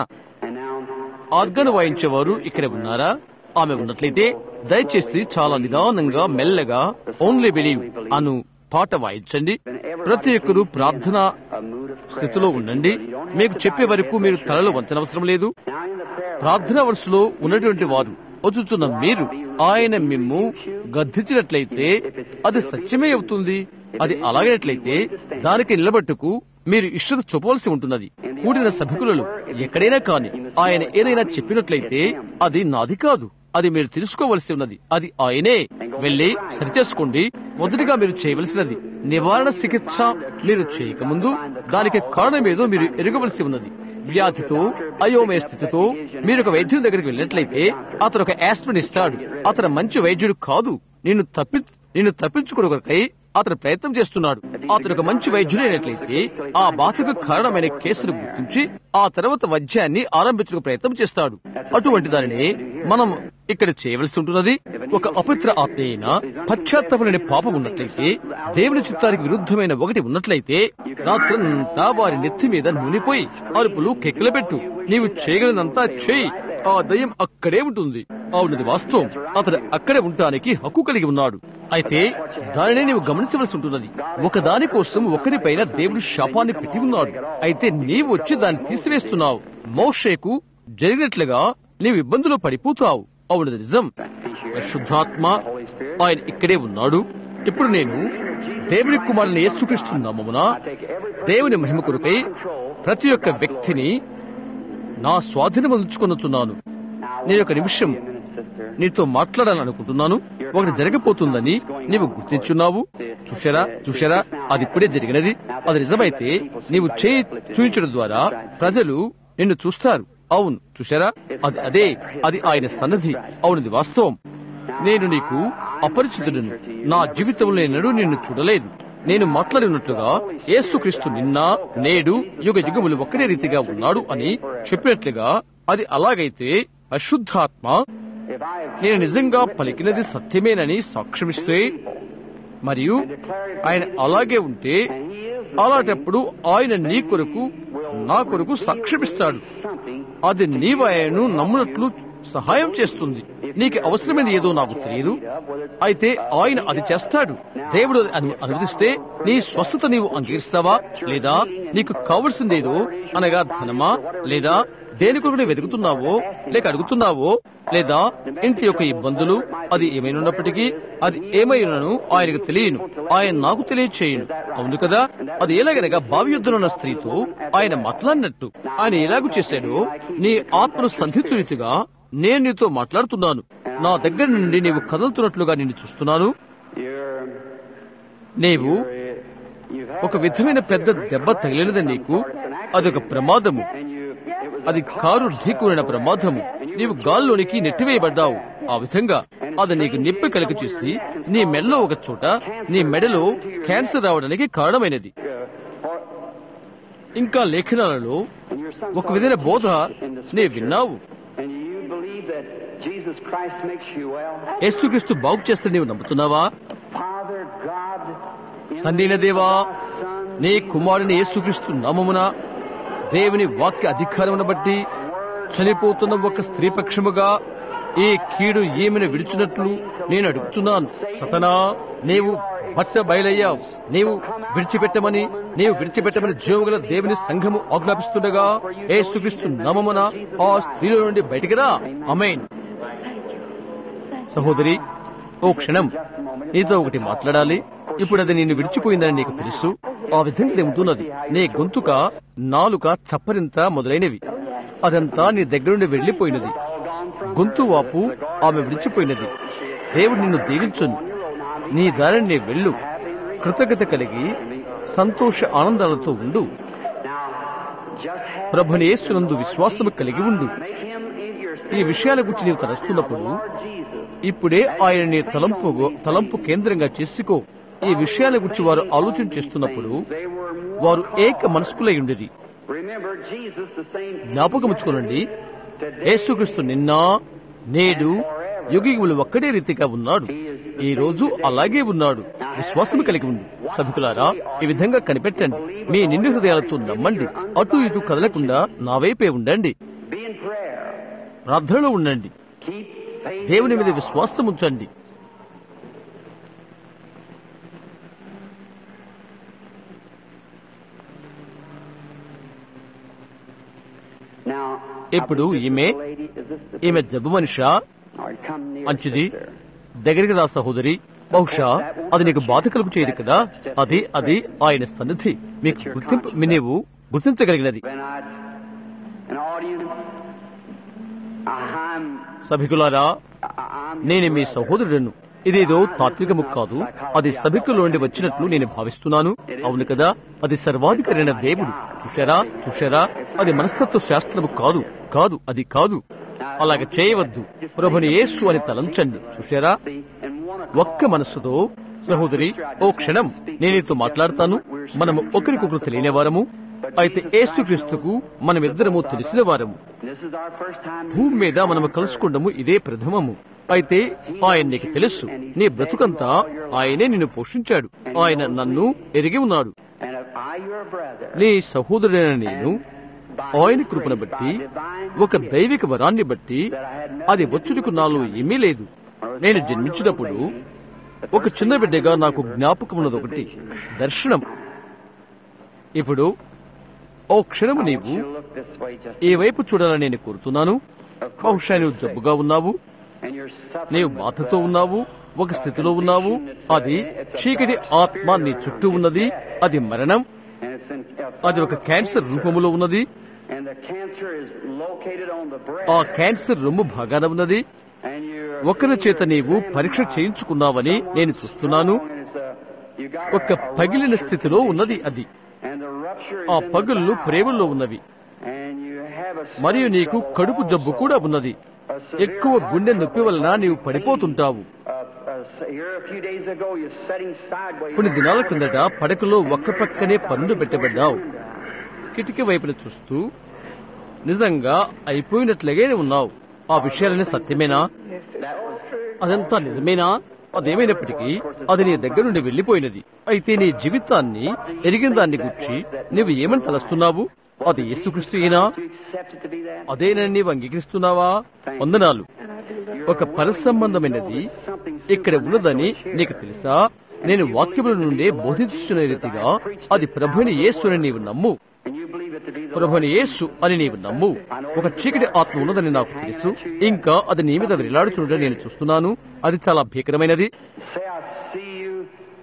ఆర్గన్ వాయించేవారు ఇక్కడ ఉన్నారా ఆమె ఉన్నట్లయితే దయచేసి చాలా నిదానంగా మెల్లగా ఓన్లీ బిలీవ్ అను పాట వాయించండి ప్రతి ఒక్కరూ ప్రార్థన స్థితిలో ఉండండి మీకు చెప్పే వరకు మీరు తలలో వంచనవసరం లేదు ప్రార్థన వరుసలో ఉన్నటువంటి వారు వచ్చుచున్న మీరు ఆయన మిమ్ము గద్దించినట్లయితే అది సత్యమే అవుతుంది అది అలాగేట్లయితే దానికి నిలబట్టుకు మీరు ఇష్టత చూపవలసి ఉంటున్నది కూడిన సభికులలో ఎక్కడైనా కాని ఆయన ఏదైనా చెప్పినట్లయితే అది నాది కాదు అది మీరు తెలుసుకోవలసి ఉన్నది అది ఆయనే వెళ్లి సరిచేసుకోండి మొదటిగా మీరు చేయవలసినది నివారణ చికిత్స మీరు చేయకముందు దానికి కారణమేదో మీరు ఎరగవలసి ఉన్నది వ్యాధితో అయోమయ స్థితితో మీరు ఒక వైద్యుని దగ్గరికి వెళ్ళినట్లయితే అతను ఒక ఆస్పిరిన్ ఇస్తాడు అతను మంచి వైద్యుడు కాదు నిన్ను తప్పి నిన్ను తప్పించుకోవడకై అతను ప్రయత్నం చేస్తున్నాడు అతను ఒక మంచి వైద్యుడైనట్లయితే ఆ బాధకు కారణమైన కేసును గుర్తించి ఆ తర్వాత వైద్యాన్ని ఆరంభించడానికి ప్రయత్నం చేస్తాడు అటువంటి దానిని మనం ఇక్కడ చేయవలసి ఉంటున్నది ఒక అపవిత్ర ఆత్మ అయిన పశ్చాత్తాపలేని పాపం ఉన్నట్లయితే దేవుని చిత్తానికి విరుద్ధమైన ఒకటి ఉన్నట్లయితే రాత్రంతా వారి నెత్తి మీద నూనెపోయి అరుపులు కెక్కలబెట్టు నీవు చేయగలిగినంతా చేయి ఆ దయ్యం అక్కడే ఉంటుంది అవునది వాస్తవం అతడు అక్కడే ఉండటానికి హక్కు కలిగి ఉన్నాడు అయితే దానినే నీవు గమనించవలసి ఉంటున్నది ఒక దాని కోసం ఒకరిపైన దేవుడు శాపాన్ని పెట్టి ఉన్నాడు అయితే నీవు వచ్చి దాన్ని తీసివేస్తున్నావు మోషేకు జరిగినట్లుగా నీవు ఇబ్బందులు పడిపోతావు అవునది నిజం శుద్ధాత్మ ఆయన ఇక్కడే ఉన్నాడు ఇప్పుడు నేను దేవుని కుమారుని యేసుక్రీస్తు నామమున దేవుని మహిమ కొరకై ప్రతి ఒక్క వ్యక్తిని నా స్వాధీనం ఉంచుకొనుచున్నాను నేను ఒక నిమిషం నీతో మాట్లాడాలనుకుంటున్నాను ఒకటి జరగబోతుందని నీవు గుర్తించున్నావు చూశారా చూశారా అది ఇప్పుడే జరిగినది అది నిజమైతే నీవు చేయి చూపించడం ద్వారా ప్రజలు నిన్ను చూస్తారు అవును చూశారా అది అదే అది ఆయన సన్నద్ధి అవునది వాస్తవం నేను నీకు అపరిచితుడును నా జీవితంలో ఎన్నడూ నిన్ను చూడలేదు నేను మాట్లాడినట్లుగా యేసుక్రీస్తు నిన్న నేడు యుగ యుగములు ఒక్కడే రీతిగా ఉన్నాడు అని చెప్పినట్లుగా అది అలాగైతే అశుద్ధాత్మ నేను నిజంగా పలికినది సత్యమేనని సాక్ష్యమిస్తే మరియు ఆయన అలాగే ఉంటే అలాంటప్పుడు ఆయన నీ కొరకు నా కొరకు సాక్ష్యమిస్తాడు అది నీవు ఆయనను నమ్మునట్లు సహాయం చేస్తుంది నీకు అవసరమైనది ఏదో నాకు తెలియదు అయితే ఆయన అది చేస్తాడు దేవుడు అను- అనుమతిస్తే నీ స్వస్థత నీవు అంగీకరిస్తావా లేదా నీకు కావలసిందేదో అనగా ధనమా లేదా దేని కొరకు నువ్వు వెతుకుతున్నావో లేక అడుగుతున్నావో లేదా ఇంటి యొక్క ఇబ్బందులు అది ఏమైనప్పటికీ అది ఏమైనను ఆయనకు తెలియను ఆయన నాకు తెలియచేయను అవును కదా అది ఎలాగనగా బావి యుద్ధనున్న స్త్రీతో ఆయన మాట్లాడినట్టు ఆయన ఎలాగూ చేశాడో నీ ఆత్మను సంధించు రీతిగా నేను నీతో మాట్లాడుతున్నాను నా దగ్గర నుండి నీవు కదులుతున్నట్లుగా నిన్ను చూస్తున్నాను You're, నీవు you've had ఒక విధమైన పెద్ద దెబ్బ తగిలినది నీకు అదొక ప్రమాదము and you, it was అది కారు ఢీకూరిన ప్రమాదము నీవు గాల్లోనికి నెట్టివేయబడ్డావు ఆ విధంగా అది నీకు నిప్పి కలిగి చేసి నీ మెడలో ఒక చోట నీ మెడలో క్యాన్సర్ రావడానికి కారణమైనది uh, for, ఇంకా లేఖనాలలో and your son ఒక విధమైన బోధ in the నీ scripture, విన్నావు and you believe that Jesus Christ makes you well. యేసుక్రీస్తు బాగు చేస్తే నీవు నమ్ముతున్నావా Father God, in the తండ్రిన name దేవా of thy Son, నీ కుమారుని యేసుక్రీస్తు నామమున దేవుని వాక్య అధికారమును బట్టి చనిపోతున్న ఒక స్త్రీ పక్షముగా ఈ కీడు ఏమిని విడిచినట్లు నేను అడుగుచున్నాను సతనా నీవు బట్ట బయలయ్యావు నీవు విడిచిపెట్టమని నీవు విడిచిపెట్టమని జీవగల దేవుని సంఘము ఆజ్ఞాపిస్తుండగా యేసుక్రీస్తు నామమున ఆ స్త్రీల నుండి బయటికి రా అమైన్ సహోదరి ఓ క్షణం నీతో ఒకటి మాట్లాడాలి ఇప్పుడు అది నేను విడిచిపోయిందని నీకు తెలుసు ఆ విధంగా తెముతున్నది నీ గొంతుక నాలుక చప్పరింత మొదలైనవి అదంతా నీ దగ్గర నుండి వెళ్లిపోయినది గొంతు వాపు ఆమె విడిచిపోయినది దేవుడు నిన్ను దీవించును నీ దారిని నీ వెళ్ళు కృతజ్ఞత కలిగి సంతోష ఆనందాలతో ఉండు Now, just have ప్రభుని యేసునందు విశ్వాసము కలిగి ఉండు make him in your ఈ విషయాల గురించి నీవు తలస్తున్నప్పుడు Lord Jesus. ఇప్పుడే ఆయన నీ తలంపు తలంపు కేంద్రంగా చేసుకో ఈ విషయాల గురించి వారు ఆలోచన చేస్తున్నప్పుడు They were more వారు ఏక మనస్కులై ఉండేది Remember Jesus the same జ్ఞాపకముచ్చుకోనండి యేసుక్రీస్తు నిన్న నేడు యుగములు ఒక్కడే రీతిగా ఉన్నాడు ఈ రోజు అలాగే ఉన్నాడు విశ్వాసం కలిగి ఉండు సభికులారా ఈ విధంగా కనిపెట్టండి మీ నిండు హృదయాలతో నమ్మండి అటు ఇటు కదలకుండా నా వైపే ఉండండి be in prayer. ప్రార్థనలో ఉండండి Keep faith దేవుని in మీద God. విశ్వాసం ఉంచండి Now, ఇప్పుడు ఈమె lady, is this the ఈమె జబ్బు Manisha All right, come near, మంచిది sister. దగ్గరికి రా సహోదరి బహుశా అది నీకు బాధ కలుగు చేయదు కదా అది అది ఆయన సన్నిధి మీకు గుర్తింపు మీ నీవు గుర్తించగలిగినది When I, an audience, I'm, సభికులారా I'm నేను మీ సహోదరుడను ఇదేదో తాత్వికము కాదు అది సభికుల నుండి వచ్చినట్లు నేను భావిస్తున్నాను అవును కదా అది సర్వాధికారైన దేవుడు చూశారా చూశారా అది మనస్తత్వ శాస్త్రము కాదు కాదు అది కాదు అలాగ చేయవద్దు ప్రభుని యేసు అని తలంచండి చూశారా and one ఒక్క మనస్సుతో సహోదరి ఓ క్షణం నేనితో మాట్లాడతాను మనము ఒకరికొకరు తెలియని వారము అయితే యేసుక్రీస్తుకు మనమిద్దరము తెలిసిన వారము This is our first time. భూమి మీద మనము కలుసుకుండము ఇదే ప్రథమము అయితే ఆయన నీకు తెలుసు నీ బ్రతుకంతా ఆయనే నిన్ను పోషించాడు ఆయన నన్ను ఎరిగి ఉన్నాడు And if I, your brother, నీ సహోదరుడైన నేను ఆయన కృపను బట్టి ఒక దైవిక వరాన్ని బట్టి అది వచ్చుటకు నాలో ఏమీ లేదు నేను జన్మించినప్పుడు ఒక చిన్న బిడ్డగా నాకు జ్ఞాపకం ఉన్నది ఒకటి దర్శనం ఇప్పుడు ఓ క్షణము నీవు you look this way just ఈ వైపు చూడాలని నేను కోరుతున్నాను బహుశా నువ్వు జబ్బుగా ఉన్నావు and you're suffering నీవు with, బాధతో uh, ఉన్నావు ఒక స్థితిలో ఉన్నావు అది చీకటి ఆత్మ నీ చుట్టూ ఉన్నది అది మరణం and it's in a అది ఒక క్యాన్సర్ రూపములో ఉన్నది and the cancer is located on the ఆ breast క్యాన్సర్ రొమ్ము భాగాన ఉన్నది and you're ఒకరి చేత నీవు పరీక్ష చేయించుకున్నావని నేను చూస్తున్నాను and it's, uh, you got ఒక a- a పగిలిన rupture స్థితిలో ఉన్నది అది and the rupture is ఆ in the పగుళ్ళు bowel, ప్రేమల్లో ఉన్నవి and you have a మరియు stomach నీకు trouble కడుపు జబ్బు also. కూడా ఉన్నది A severe ఎక్కువ heart గుండె trouble నొప్పి వలన నీవు పడిపోతుంటావు Uh, uh, here a few days ago, you're sitting sideways. కొన్ని దినాల కిందట పడకలో ఒక్క పక్కనే పన్ను పెట్టబడ్డావు కిటికీ వైపున చూస్తూ నిజంగా అయిపోయినట్లుగా ఉన్నావు ఆ విషయాలన్నీ సత్యమేనా That was true. అదంతా నిజమేనా అదేమైనప్పటికీ అది నీ దగ్గర నుండి వెళ్లిపోయినది అయితే నీ జీవితాన్ని ఎరిగిన దాన్ని గుర్చి నీవు ఏమని తలస్తున్నావు అది యేసుక్రీస్తు అయినా You accept it to be that? అదేనని నీవు అంగీకరిస్తున్నావా వందనాలు ఒక పరసంబంధమైనది ఇక్కడ ఉన్నదని నీకు తెలుసా నేను వాక్యముల నుండే బోధించున్న రీతిగా అది ప్రభుని యేసుని నీవు నమ్ము And you believe it to be the ప్రభుని యేసు అని నీవు నమ్ము ఒక చీకటి ఆత్మ ఉన్నదని నాకు తెలుసు ఇంకా అది నీ మీద విలాడుచుండడం నేను చూస్తున్నాను అది చాలా భీకరమైనది Say, I see you.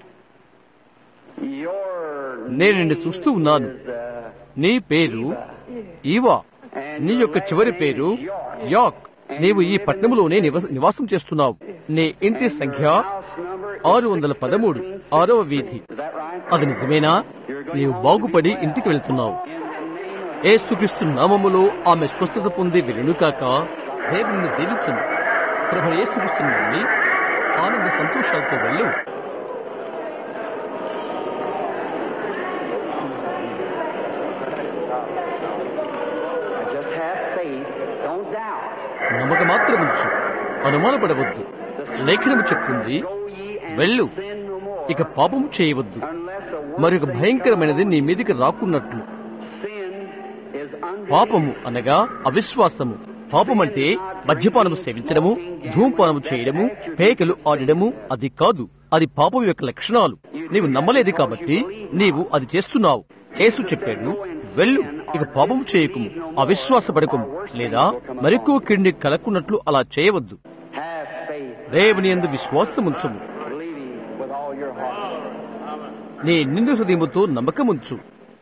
Your నేను నిన్ను చూస్తూ ఉన్నాను name is, uh, నీ పేరు ఈవా నీ యొక్క చివరి పేరు యాక్ నీవు ఈ పట్టణంలోనే నివస- నివాసం చేస్తున్నావు నీ ఇంటి సంఖ్య house number is ఆరు వందల పదమూడు ఆరవ వీధి Is that right? అది నిజమేనా నీవు బాగుపడి ఇంటికి వెళ్తున్నావు In the name of ఏసుక్రీస్తు నామములో ఆమె స్వస్థత పొంది వెళ్ళును కాక దేవుని దీవించను ప్రభు యేసుక్రీస్తు నుండి ఆనంద సంతోషాలతో వెళ్ళు just have faith. Don't doubt. నమ్మక మాత్రం ఉంచు అనుమానపడవద్దు లేఖనము చెప్తుంది Go ye and వెళ్ళు sin no more. ఇక పాపము చేయవద్దు Unless a word మరొక భయంకరమైనది నీ మీదికి రాకున్నట్లు sin is under పాపము అనగా అవిశ్వాసము పాపమంటే మద్యపానము సేవించడము ధూమపానము చేయడము పేకలు ఆడడము అది కాదు అది పాపం యొక్క లక్షణాలు నీవు నమ్మలేదు కాబట్టి నీవు అది చేస్తున్నావు యేసు చెప్పాడు వెళ్ళు ఇక పాపము చేయకుము అవిశ్వాసపడకుము లేదా మరెక్కువ కిండి కలక్కున్నట్లు అలా చేయవద్దు have faith, దేవుని యందు విశ్వాసముంచుము believing with all your heart. నీ నిండు హృదయముతో నమ్మకముంచు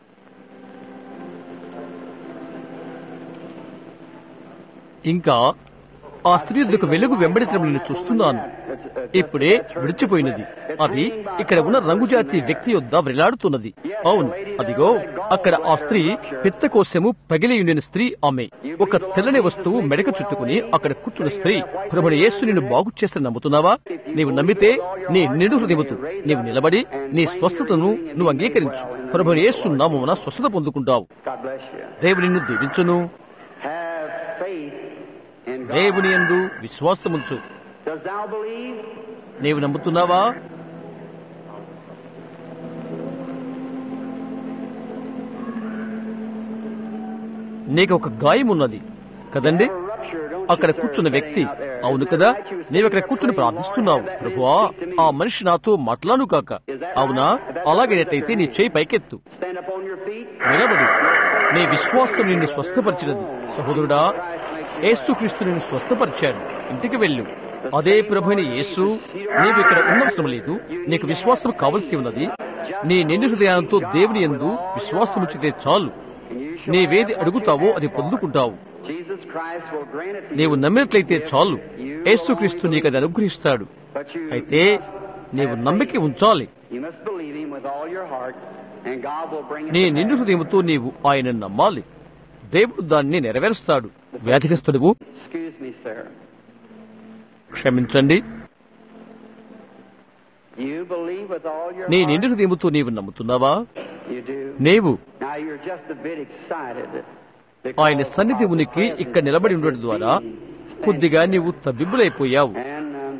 ఇంకా ఆ స్త్రీ యొక్క వెలుగు వెంబడించడం నేను చూస్తున్నాను ఇప్పుడే విడిచిపోయినది అది ఇక్కడ ఉన్న రంగుజాతి వ్యక్తి యొద్ద వ్రేలాడుతున్నది అవును అదిగో అక్కడ ఆ స్త్రీ పిత్తకోశము పగిలి ఉండిన స్త్రీ ఆమె ఒక తెల్లని వస్తువు మెడక చుట్టుకుని అక్కడ కూర్చున్న స్త్రీ ప్రభుని యేసు నిన్ను బాగు చేస్తే నమ్ముతున్నావా నీవు నమ్మితే నీ నిండు హృదయముతో నీవు నిలబడి నీ స్వస్థతను నువ్వు అంగీకరించు ప్రభుని యేసు నామమున స్వస్థత పొందుకుంటావు God bless you. దేవుని నిన్ను దీవించును Have faith in God. దేవుని యందు విశ్వాసముంచు Does thou believe? నీవు నమ్ముతున్నావా నీకు ఒక గాయం ఉన్నది కదండి Or rupture, don't you, అక్కడ sir, కూర్చున్న వ్యక్తి sitting out there? అవును Isn't కదా it right you were నీవు అక్కడ sitting కూర్చుని there praying, ప్రార్థిస్తున్నావు Lord, have ప్రభువా him speak to me? ఆ మనిషి నాతో మాట్లాను కాక అవునా అలాగైనట్టయితే నీ చేయి పైకెత్తు Stand up on your feet. నిలబడు నీ విశ్వాసం నిన్ను స్వస్థపరిచినది సహోదరుడా యేసుక్రీస్తు నిన్ను స్వస్థపరిచాడు ఇంటికి వెళ్ళు అదే ప్రభుని యేసు నీవు ఇక్కడ ఉన్నవసరం లేదు నీకు విశ్వాసం కావలసి ఉన్నది నీ నిండు హృదయంతో దేవుని యందు విశ్వాసం ఉంచితే చాలు And you shall నీవేది అడుగుతావో అది పొందుకుంటావు Jesus Christ will grant it to నీవు you. నమ్మినట్లయితే చాలు యేసుక్రీస్తు నీకు అది అనుగ్రహిస్తాడు But you అయితే నీవు have నమ్మిక faith. ఉంచాలి You must believe him with all your heart, and God will bring it నీ to నిండు pass. హృదయంతో నీవు ఆయన నమ్మాలి దేవుడు దాన్ని నెరవేరుస్తాడు వ్యాధిగ్రస్తుడువు Excuse me, sir. క్షమించండి You believe with all your నీ heart? నిండు హృదయముతో నీవు నమ్ముతున్నావా You do. నీవు Now you're just a bit excited. ఆయన సన్నిధి ఉనికి ఇక్కడ నిలబడి ఉండడం ద్వారా కొద్దిగా నీవు తబ్బిబ్బులైపోయావు And um,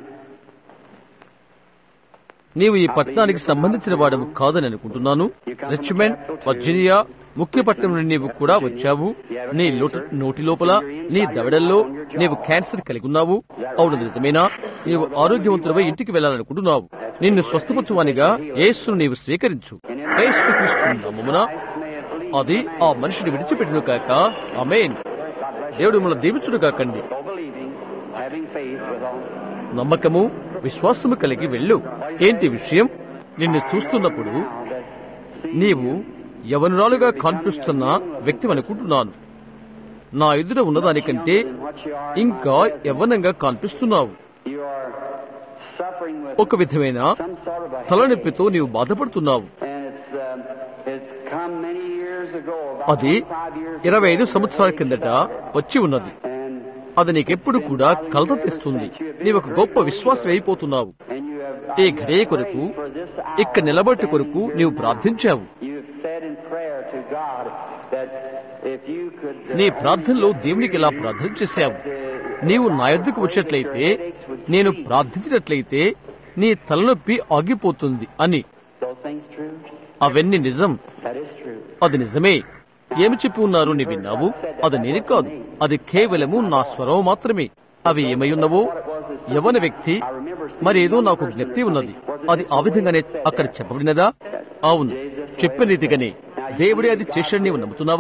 నీవు ఈ పట్టణానికి సంబంధించిన వాడవు కాదని అనుకుంటున్నాను రిచ్మెండ్ వర్జీనియా ముఖ్య పట్టణం నుండి నీవు కూడా వచ్చావు నీ లోటు- నోటి లోపల నీ దవడల్లో నీవు క్యాన్సర్ కలిగి ఉన్నావు అవును నిజమేనా నీవు ఆరోగ్యవంతుడవై ఇంటికి వెళ్ళాలనుకుంటున్నావు నిన్ను స్వస్థపరచువానిగా యేసును నీవు స్వీకరించు యేసు క్రీస్తు నామమున may it believe. అది ఆ మనిషిని విడిచిపెట్టును కాక ఆమేన్ దేవుడు మిమ్మల్ని దీవించును కాకండి So believing, having faith with all. నమ్మకము విశ్వాసము కలిగి వెళ్ళు ఏంటి విషయం నిన్ను చూస్తున్నప్పుడు Now that నీవు యవనురాలుగా కనిపిస్తున్న వ్యక్తి అనుకుంటున్నాను నా ఎదుట ఉన్నదానికంటే what you are, ఇంకా యవ్వనంగా కనిపిస్తున్నావు you are suffering with ఒక విధమైన some sort of a తలనొప్పితో నీవు బాధపడుతున్నావు and it's um, it's come many years ago, about అది 25 years ఇరవై ఐదు ago, సంవత్సరాల కిందట వచ్చి ఉన్నది and అది నీకెప్పుడు కూడా కలత తెస్తుంది నీవు ఒక గొప్ప విశ్వాసం అయిపోతున్నావు and you have ఈ ఘడియ కొరకు ఇక్కడ నిలబట్టి కొరకు నీవు ప్రార్థించావు you have said in prayer to God that if you could uh, నీ ప్రార్థనలో దేవునికి ఇలా ప్రార్థన చేశావు నీవు నా యొద్దకు వచ్చినట్లయితే నేను ప్రార్థించినట్లయితే నీ తలనొప్పి ఆగిపోతుంది అని those things true? అవన్నీ నిజం That is true. అది నిజమే ఏమి చెప్పి ఉన్నారు నీ విన్నావు అది నేను కాదు అది కేవలము నా స్వరం మాత్రమే అవి ఏమై ఉన్నవో యవన వ్యక్తి మరేదో నాకు జ్ఞప్తి ఉన్నది అది ఆ విధంగానే అక్కడ చెప్పబడినదా అవును చెప్పిన రీతిగానే దేవుడే అది చేశాడు నీవు నమ్ముతున్నావా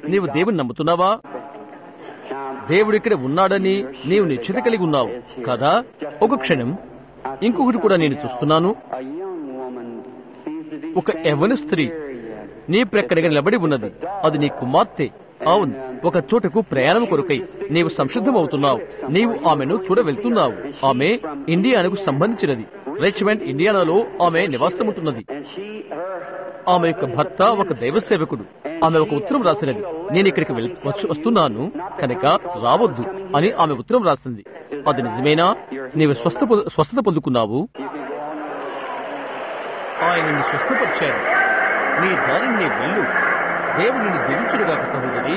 నీవు దేవుని నమ్ముతున్నావా Now, దేవుడు ఇక్కడ ఉన్నాడని నీవు నిశ్చిత కలిగి ఉన్నావు కదా ఒక క్షణం ఇంకొకటి కూడా నేను చూస్తున్నాను a young woman seems to be ఒక యవన స్త్రీ నీ ప్రక్కడగా నిలబడి ఉన్నది అది నీ కుమార్తె అవును ఒక చోటకు ప్రయాణం కొరకై నీవు సంసిద్ధమవుతున్నావు నీవు ఆమెను చూడ వెళ్తున్నావు ఆమె ఇండియాకు సంబంధించినది రిచ్మెంట్ ఇండియానాలో ఆమె నివాసం ఉంటున్నది and she her ఆమె యొక్క భర్త ఒక దైవ సేవకుడు ఆమె ఒక ఉత్తరం రాసినది నేను ఇక్కడికి వెళ్- వచ్చి వస్తున్నాను కనుక రావద్దు అని ఆమె ఉత్తరం రాసింది అది నిజమేనా నీవు స్వస్థ పొందు- స్వస్థత పొందుకున్నావు ఆయన నిన్ను స్వస్థపరిచాడు నీ దారిని నీ వెళ్ళు దేవుడు నిన్ను దీవించుడుగాక సహోదరి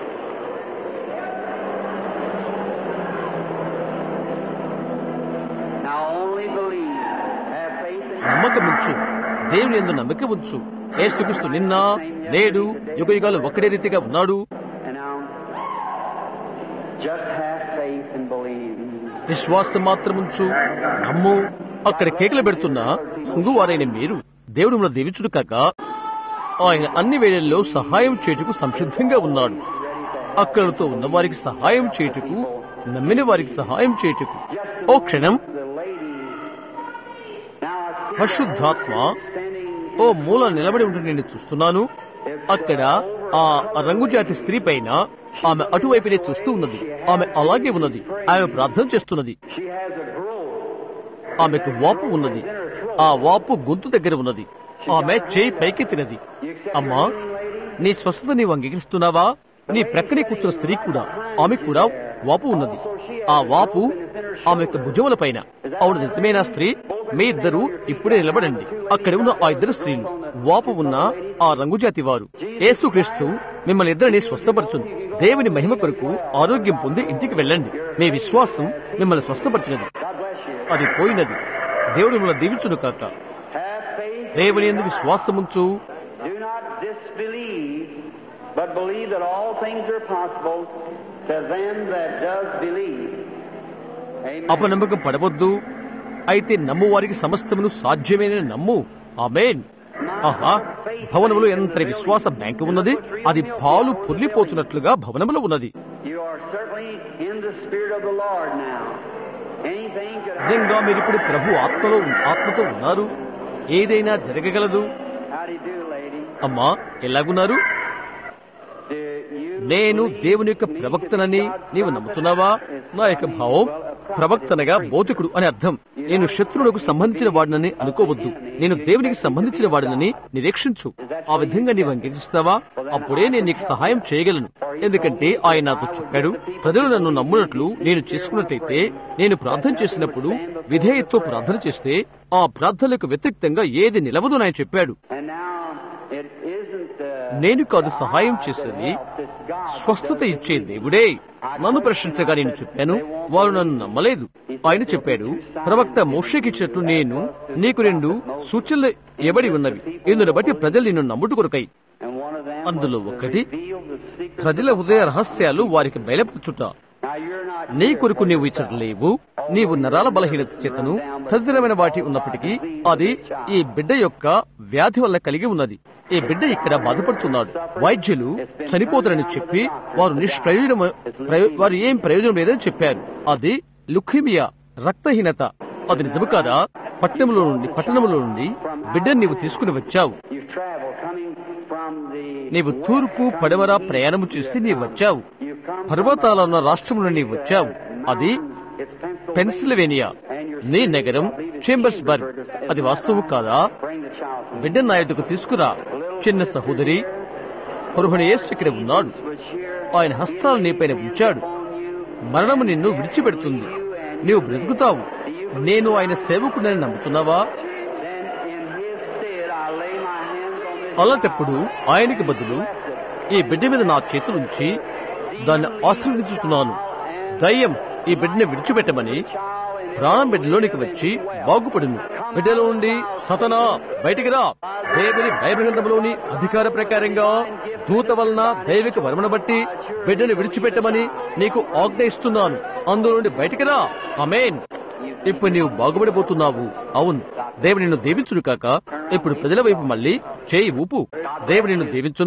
now only believe have faith in నమ్మకముంచు దేవుని ఎందు నమ్మకం ఉంచు యేసుక్రీస్తు నిన్న నేడు యుగ యుగాలు ఒక్కడే రీతిగా ఉన్నాడు and now just have faith and believe విశ్వాసం మాత్రముంచు నమ్ము అక్కడ కేకలు పెడుతున్న హంగువారైన మీరు దేవుడు మన దీవించుడు కాక ఆయన అన్ని వేళల్లో సహాయం చేయుటకు సంసిద్ధంగా ఉన్నాడు అక్కడతో ఉన్న వారికి సహాయం చేయుటకు నమ్మిన వారికి సహాయం చేయుటకు ఓ క్షణం the lady now I see పరిశుద్ధాత్మ standing ఓ మూల నిలబడి ఉంటే నేను చూస్తున్నాను అక్కడ ఆ రంగుజాతి స్త్రీ పైన ఆమె అటువైపునే చూస్తూ ఉన్నది ఆమె అలాగే ఉన్నది ఆమె ప్రార్థన చేస్తున్నది she has a growth ఆమెకు వాపు ఉన్నది ఆ వాపు గొంతు దగ్గర ఉన్నది ఆమె చేయి పైకెత్తినది అమ్మా నీ స్వస్థత నీవు అంగీకరిస్తున్నావా నీ ప్రక్కనే కూర్చున్న స్త్రీ కూడా ఆమె కూడా వాపు ఉన్నది ఆ వాపు ఆమె యొక్క భుజముల పైన ఆవిడ నిజమైన స్త్రీ మీ ఇద్దరు ఇప్పుడే నిలబడండి అక్కడ ఉన్న ఆ ఇద్దరు స్త్రీలు వాపు ఉన్న ఆ రంగుజాతి వారు యేసుక్రీస్తు మిమ్మల్ని ఇద్దరిని స్వస్థపరచును దేవుని మహిమ కొరకు ఆరోగ్యం పొంది ఇంటికి వెళ్ళండి మీ విశ్వాసం మిమ్మల్ని స్వస్థపరిచినది God bless you అది పోయినది దేవుడు మిమ్మల్ని దీవించును కాక have faith దేవుని ఎందు విశ్వాసముంచు do not disbelieve but believe that all things are possible to them that does believe amen అపనమ్మకం పడవద్దు అయితే నమ్ము వారికి సమస్తమును సాధ్యమైన నమ్ము ఆమేన్ ఆహా భవనములో ఎంత విశ్వాస బ్యాంకు ఉన్నది అది పాలు పొర్లిపోతున్నట్లుగా భవనములో ఉన్నది you are certainly in the spirit of the Lord now anything could నిజంగా మీరు ఇప్పుడు ప్రభు ఆత్మలో ఆత్మతో ఉన్నారు ఏదైనా జరగగలదు how do you do lady అమ్మా ఎలాగున్నారు do you నేను దేవుని యొక్క ప్రవక్తనని నీవు నమ్ముతున్నావా నా యొక్క భావం ప్రవక్తనగా బోధకుడు అని అర్థం నేను శత్రువులకు సంబంధించిన వాడినని అనుకోవద్దు నేను దేవునికి సంబంధించిన వాడినని నిరీక్షించు ఆ విధంగా నీవు అంగీకరిస్తావా అప్పుడే నేను నీకు సహాయం చేయగలను ఎందుకంటే ఆయన నాతో చెప్పాడు ప్రజలు నన్ను నమ్మునట్లు నేను చేసుకున్నట్లయితే నేను ప్రార్థన చేసినప్పుడు విధేయతతో ప్రార్థన చేస్తే ఆ ప్రార్థనలకు వ్యతిరేక్తంగా ఏది నిలవదు ఆయన చెప్పాడు and now it isn't uh, నేను కాదు సహాయం చేసేది it's God స్వస్థత ఇచ్చే దేవుడే నన్ను ప్రశ్నించగా నేను చెప్పాను వారు నన్ను నమ్మలేదు ఆయన చెప్పాడు ప్రవక్త మోషకిచ్చినట్లు నేను నీకు రెండు సూచనలు ఇవ్వబడి ఉన్నవి ఇందును బట్టి ప్రజలు నిన్ను నమ్ముట కొరకై and one of them అందులో was to ఒకటి reveal the secret ప్రజల హృదయ రహస్యాలు వారికి బయలుపరచుట now you're not నీ కొరకు నీవు ఇచ్చట లేవు నీవు నరాల బలహీనత చేతను తదితరమైన వాటి ఉన్నప్పటికీ అది ఈ బిడ్డ యొక్క వ్యాధి వల్ల కలిగి ఉన్నది ఈ బిడ్డ ఇక్కడ బాధపడుతున్నాడు వైద్యులు చనిపోతారని చెప్పి వారు నిష్ప్రయోజనం ప్రయో- వారు ఏం ప్రయోజనం లేదని చెప్పారు అది లుఖిమియా రక్తహీనత అది నిజము కాదా పట్టణంలో నుండి పట్టణంలో నుండి బిడ్డను నీవు తీసుకుని వచ్చావు you've traveled coming from the నీవు తూర్పు పడమర ప్రయాణము చేసి నీవు వచ్చావు you've come పర్వతాల ఉన్న రాష్ట్రం నుండి నీవు వచ్చావు అది it's Pennsylvania పెన్సిల్వేనియా నీ నగరం చేంబర్స్బర్గ్ అది వాస్తవం కాదా bring the child from బిడ్డ నా యొద్దకు తీసుకురా చిన్న సహోదరి ప్రభుని యేసు ఇక్కడ ఉన్నాడు was here ఆయన హస్తాలు నీపైన ఉంచాడు మరణము నిన్ను విడిచిపెడుతుంది నీవు బ్రతుకుతావు నేను ఆయన సేవకుడని నమ్ముతున్నావా then in his stead I lay my hands on this అలాంటప్పుడు ఆయనకి బదులు ఈ బిడ్డ మీద నా చేతులుంచి దాన్ని ఆశీర్వదించుతున్నాను దయ్యం ఈ బిడ్డని విడిచిపెట్టమని ప్రాణం బిడ్డలోనికి వచ్చి బాగుపడును బిడ్డలో నుండి సతనా బయటికి రా దేవుని బైబిల్ అధికార ప్రకారంగా దూత వలన దైవిక వరమును బట్టి బిడ్డని విడిచిపెట్టమని నీకు ఆజ్ఞ ఇస్తున్నాను అందులో నుండి బయటికి రా అమేన్ ఇప్పుడు నీవు బాగుపడిపోతున్నావు అవును దేవుని నిన్ను దీవించును కాక ఇప్పుడు ప్రజల వైపు మళ్ళీ చేయి ఊపు దేవుని నిన్ను దీవించును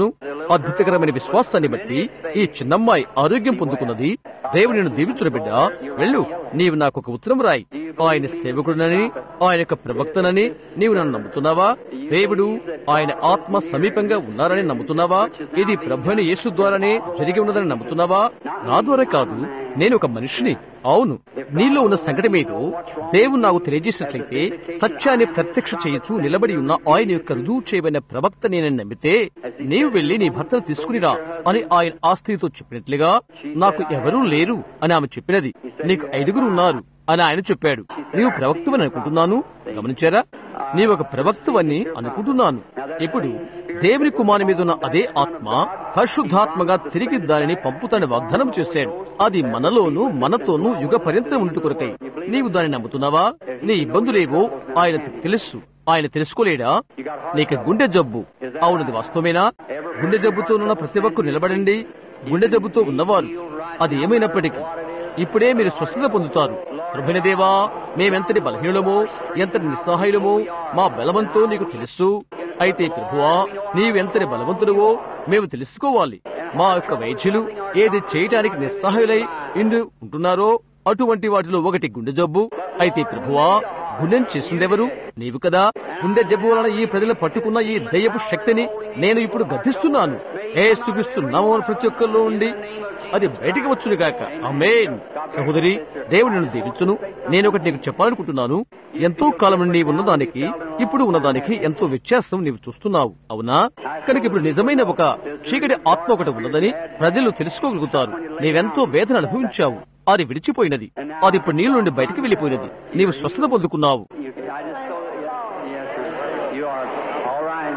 అద్భుతకరమైన విశ్వాసాన్ని బట్టి ఈ చిన్నమ్మాయి ఆరోగ్యం పొందుకున్నది దేవుడు నిన్ను దీవించును బిడ్డ వెళ్ళు నీవు నాకు ఒక ఉత్తరం రాయి ఆయన సేవకుడునని ఆయన యొక్క ప్రవక్తనని నీవు నన్ను నమ్ముతున్నావా దేవుడు ఆయన ఆత్మ సమీపంగా ఉన్నారని నమ్ముతున్నావా ఇది ప్రభుని యేసు ద్వారానే జరిగి ఉన్నదని నమ్ముతున్నావా నా ద్వారా కాదు నేను ఒక మనిషిని అవును నీలో ఉన్న సంకటమేదో దేవుడు నాకు తెలియజేసినట్లయితే సత్యాన్ని ప్రత్యక్ష చేయొచ్చు నిలబడి ఉన్న ఆయన యొక్క రుజువు చేయబడిన ప్రవక్త నేనని నమ్మితే నీవు వెళ్లి నీ భర్తను తీసుకునిరా అని ఆయన ఆ స్త్రీతో చెప్పినట్లుగా నాకు ఎవరూ లేరు అని ఆమె చెప్పినది నీకు ఐదుగురు ఉన్నారు అని ఆయన చెప్పాడు నీవు ప్రవక్తవని అనుకుంటున్నాను గమనించారా నీవు ఒక ప్రవక్తవని అనుకుంటున్నాను ఇప్పుడు దేవుని కుమారి మీద ఉన్న అదే ఆత్మ పరిశుద్ధాత్మగా తిరిగి దానిని పంపుతాని వాగ్దానం చేశాడు అది మనలోను మనతోనూ యుగ పర్యంతం ఉంటు కొరకై నీవు దాన్ని నమ్ముతున్నావా నీ ఇబ్బందులేవో ఆయన తెలుసు ఆయన తెలుసుకోలేడా నీకు గుండె జబ్బు అవునది వాస్తవమేనా గుండె జబ్బుతో ఉన్న ప్రతి ఒక్కరు నిలబడండి గుండె జబ్బుతో ఉన్నవారు అది ఏమైనప్పటికీ ఇప్పుడే మీరు స్వస్థత పొందుతారు ప్రభుని దేవా మేమెంతటి బలహీనమో ఎంతటి నిస్సహాయులమో మా బలవంతో నీకు తెలుసు అయితే ప్రభువా నీవెంతటి బలవంతుడవో మేము తెలుసుకోవాలి మా యొక్క వైద్యులు ఏది చేయటానికి నిస్సహాయులై ఇందు ఉంటున్నారో అటువంటి వాటిలో ఒకటి గుండె జబ్బు అయితే ప్రభువా గుండెను చేసిందెవరు నీవు కదా గుండె జబ్బు వలన ఈ ప్రజలు పట్టుకున్న ఈ దయ్యపు శక్తిని నేను ఇప్పుడు గద్దిస్తున్నాను ఏ చూపిస్తున్నామో ప్రతి ఒక్కరిలో ఉండి అది బయటికి వచ్చును గాక అమేన్ సహోదరి దేవుడు నిన్ను దీవించును నేను ఒకటి నీకు చెప్పాలనుకుంటున్నాను ఎంతో కాలం నుండి ఉన్నదానికి ఇప్పుడు ఉన్నదానికి ఎంతో వ్యత్యాసం నీవు చూస్తున్నావు అవునా కనుక ఇప్పుడు నిజమైన ఒక చీకటి ఆత్మ ఒకటి ఉన్నదని ప్రజలు తెలుసుకోగలుగుతారు నీవెంతో వేదన అనుభవించావు అది విడిచిపోయినది అది ఇప్పుడు నీళ్ళ నుండి బయటికి వెళ్లిపోయినది నీవు స్వస్థత పొందుకున్నావు I just told you. Yes, sir. You are all right.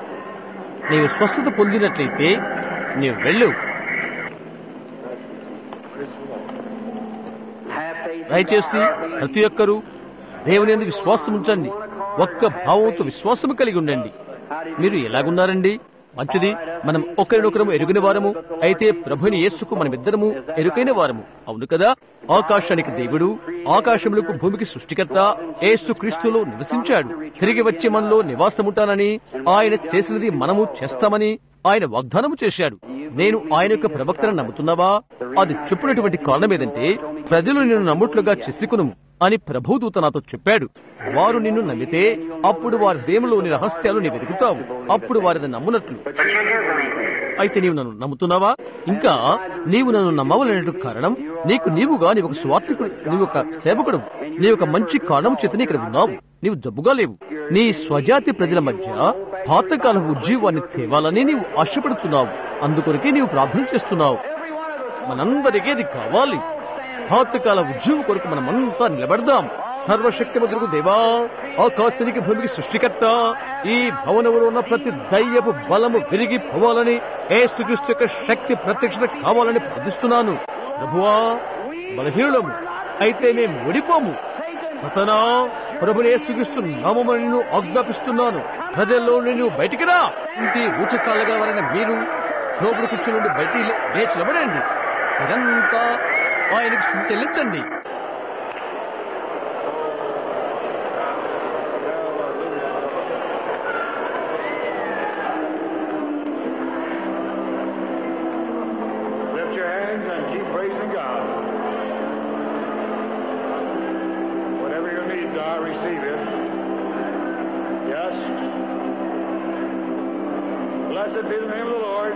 నీవు స్వస్థత పొందినట్లయితే నీవు వెళ్ళు Have faith in దయచేసి God. ప్రతి ఒక్కరూ దేవుని ఎందుకు విశ్వాసం ఉంచండి ఒక్క భావంతో విశ్వాసం కలిగి ఉండండి మీరు ఎలాగున్నారండి మంచిది మనం ఒకరినొకరము ఎరుగిన వారము అయితే ప్రభుని యేసుకు మనమిద్దరము ఎరుకైన వారము అవును కదా ఆకాశానికి దేవుడు ఆకాశములకు భూమికి సృష్టికర్త యేసు క్రీస్తులో నివసించాడు తిరిగి వచ్చి మనలో నివాసముంటానని ఆయన చేసినది మనము చేస్తామని ఆయన వాగ్దానము చేశాడు నేను ఆయన యొక్క ప్రవక్తను నమ్ముతున్నావా అది చెప్పినటువంటి కారణం ఏదంటే ప్రజలు నిన్ను నమ్ముట్లుగా చేసుకును అని ప్రభుదూత నాతో చెప్పాడు వారు నిన్ను నమ్మితే అప్పుడు వారి దేవులోని రహస్యాలు నీవు వెతుకుతావు అప్పుడు వారిని నమ్మునట్లు అయితే నీవు నన్ను నమ్ముతున్నావా ఇంకా నీవు నన్ను నమ్మవలనే కారణం నీకు నీవుగా నీవు ఒక స్వార్థకుడు నీవు ఒక సేవకుడు నీ ఒక మంచి కారణం చేతనే ఇక్కడ ఉన్నావు నీవు జబ్బుగా లేవు నీ స్వజాతి ప్రజల మధ్య పాతకాలపు ఉజ్జీవాన్ని తేవాలని నీవు ఆశపడుతున్నావు అందుకొరకే నీవు ప్రార్థన చేస్తున్నావు మనందరికీ ఇది కావాలి పాతకాల ఉద్యోగం కొరకు మనమంతా నిలబడదాం సర్వశక్తిమంతులకు దేవా ఆకాశానికి భూమికి సృష్టికర్త ఈ భవనంలో ఉన్న ప్రతి దయ్యపు బలము విరిగి పోవాలని ఏసుక్రీస్తు యొక్క శక్తి ప్రత్యక్షత కావాలని ప్రార్థిస్తున్నాను ప్రభువా బలహీనులము అయితే మేము ఓడిపోము సతనా ప్రభుని యేసుక్రీస్తు నామమున నిన్ను ఆజ్ఞాపిస్తున్నాను ప్రజల్లో నేను బయటికి రా ఇంటి ఊచకాళ్ళగా వారైన మీరు లోపలి కూర్చుని నుండి బయటికి లేచి నిలబడండి మీరంతా ఆయనకు స్థుతి చెల్లించండి Lift your hands and keep praising God. Whatever your needs are, receive it. Yes. Blessed be the name of the Lord.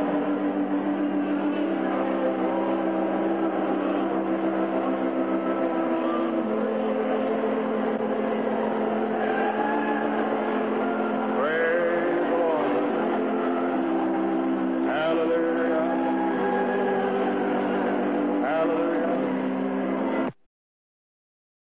Praise the Lord. Hallelujah.